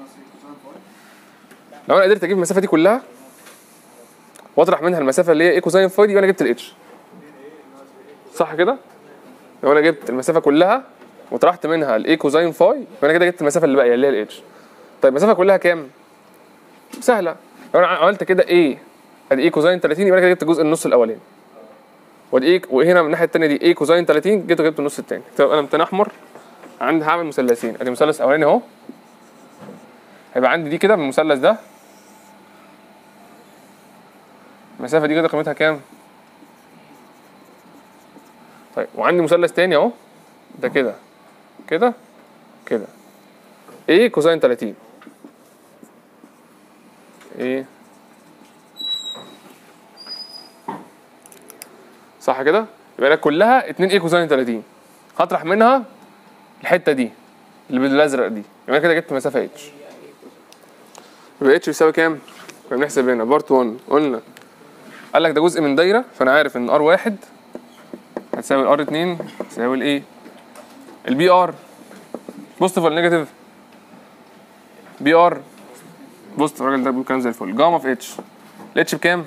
لو انا قدرت اجيب المسافه دي كلها واطرح منها المسافه اللي هي ايه كوزاين فاي دي يبقى انا جبت الاتش صح كده لو انا جبت المسافه كلها وطرحت منها الاي كوزاين فاي يبقى انا كده جبت المسافه اللي باقيه اللي هي الاتش طيب المسافه كلها كام سهله لو انا عملت كده ايه ادي ايه كوزاين 30 يبقى انا كده جبت جزء النص الاولاني ودي ايه وهنا من الناحيه الثانيه دي ايه كوزاين 30 جبت جبت النص الثاني طب انا متن احمر عندي هعمل مثلثين ادي مثلث اولاني اهو هيبقى عندي دي كده من المثلث ده المسافه دي كده قيمتها كام طيب وعندي مثلث تاني اهو ده كده كده كده ايه كوزين 30 ايه صح كده يبقى انا كلها 2 ايه كوزين 30 هطرح منها الحته دي اللي بالازرق دي يبقى انا كده جبت مسافه اتش يبقى اتش بيساوي كام كنا بنحسب هنا بارت 1 قلنا قال لك ده جزء من دايره فانا عارف ان ار واحد هتساوي الار 2 تساوي الايه البي ار بوزيتيف ولا نيجاتيف بي ار بوزيتيف الراجل ده بيقول كلام زي الفل جاما في اتش الاتش بكام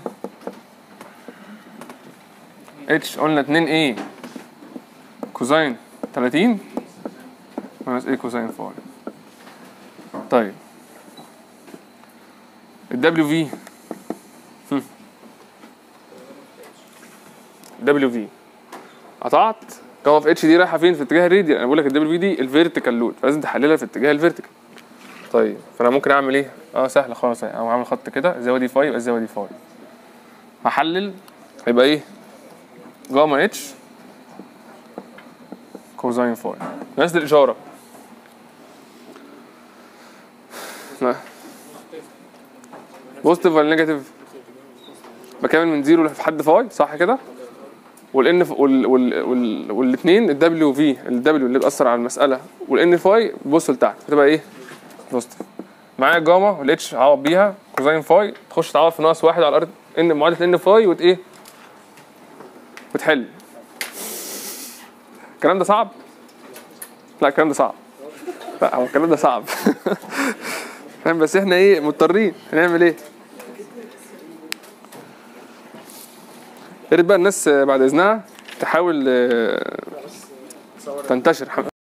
اتش قلنا 2 ايه كوزين 30 ماينس اي كوساين فاي طيب الدبليو في دبليو في قطعت جاما في اتش دي رايحه فين في اتجاه الراديال انا بقول لك الدبليو في دي الفيرتيكال لود فلازم تحللها في اتجاه الفيرتيكال طيب فانا ممكن اعمل ايه اه سهل خالص اهي او اعمل خط كده الزاويه دي فاي يبقى الزاويه دي فاي هحلل هيبقى ايه جاما اتش كوزاين فاي نفس الاشاره لا بوزيتيف ولا نيجاتيف بكمل من زيرو لحد فاي صح كده والان وال وال وال والاثنين الدبليو في الدبليو اللي بيأثر على المساله والان فاي بص لتحت فتبقى ايه بوزيتيف معايا جاما والاتش عوض بيها كوزاين فاي تخش تعوض في ناقص واحد على الارض ان معادله ان فاي وت ايه وتحل الكلام ده صعب لا الكلام ده صعب لا هو الكلام ده صعب فاهم بس احنا ايه مضطرين هنعمل ايه يا ريت بقى الناس آه، بعد اذنها تحاول آه، تنتشر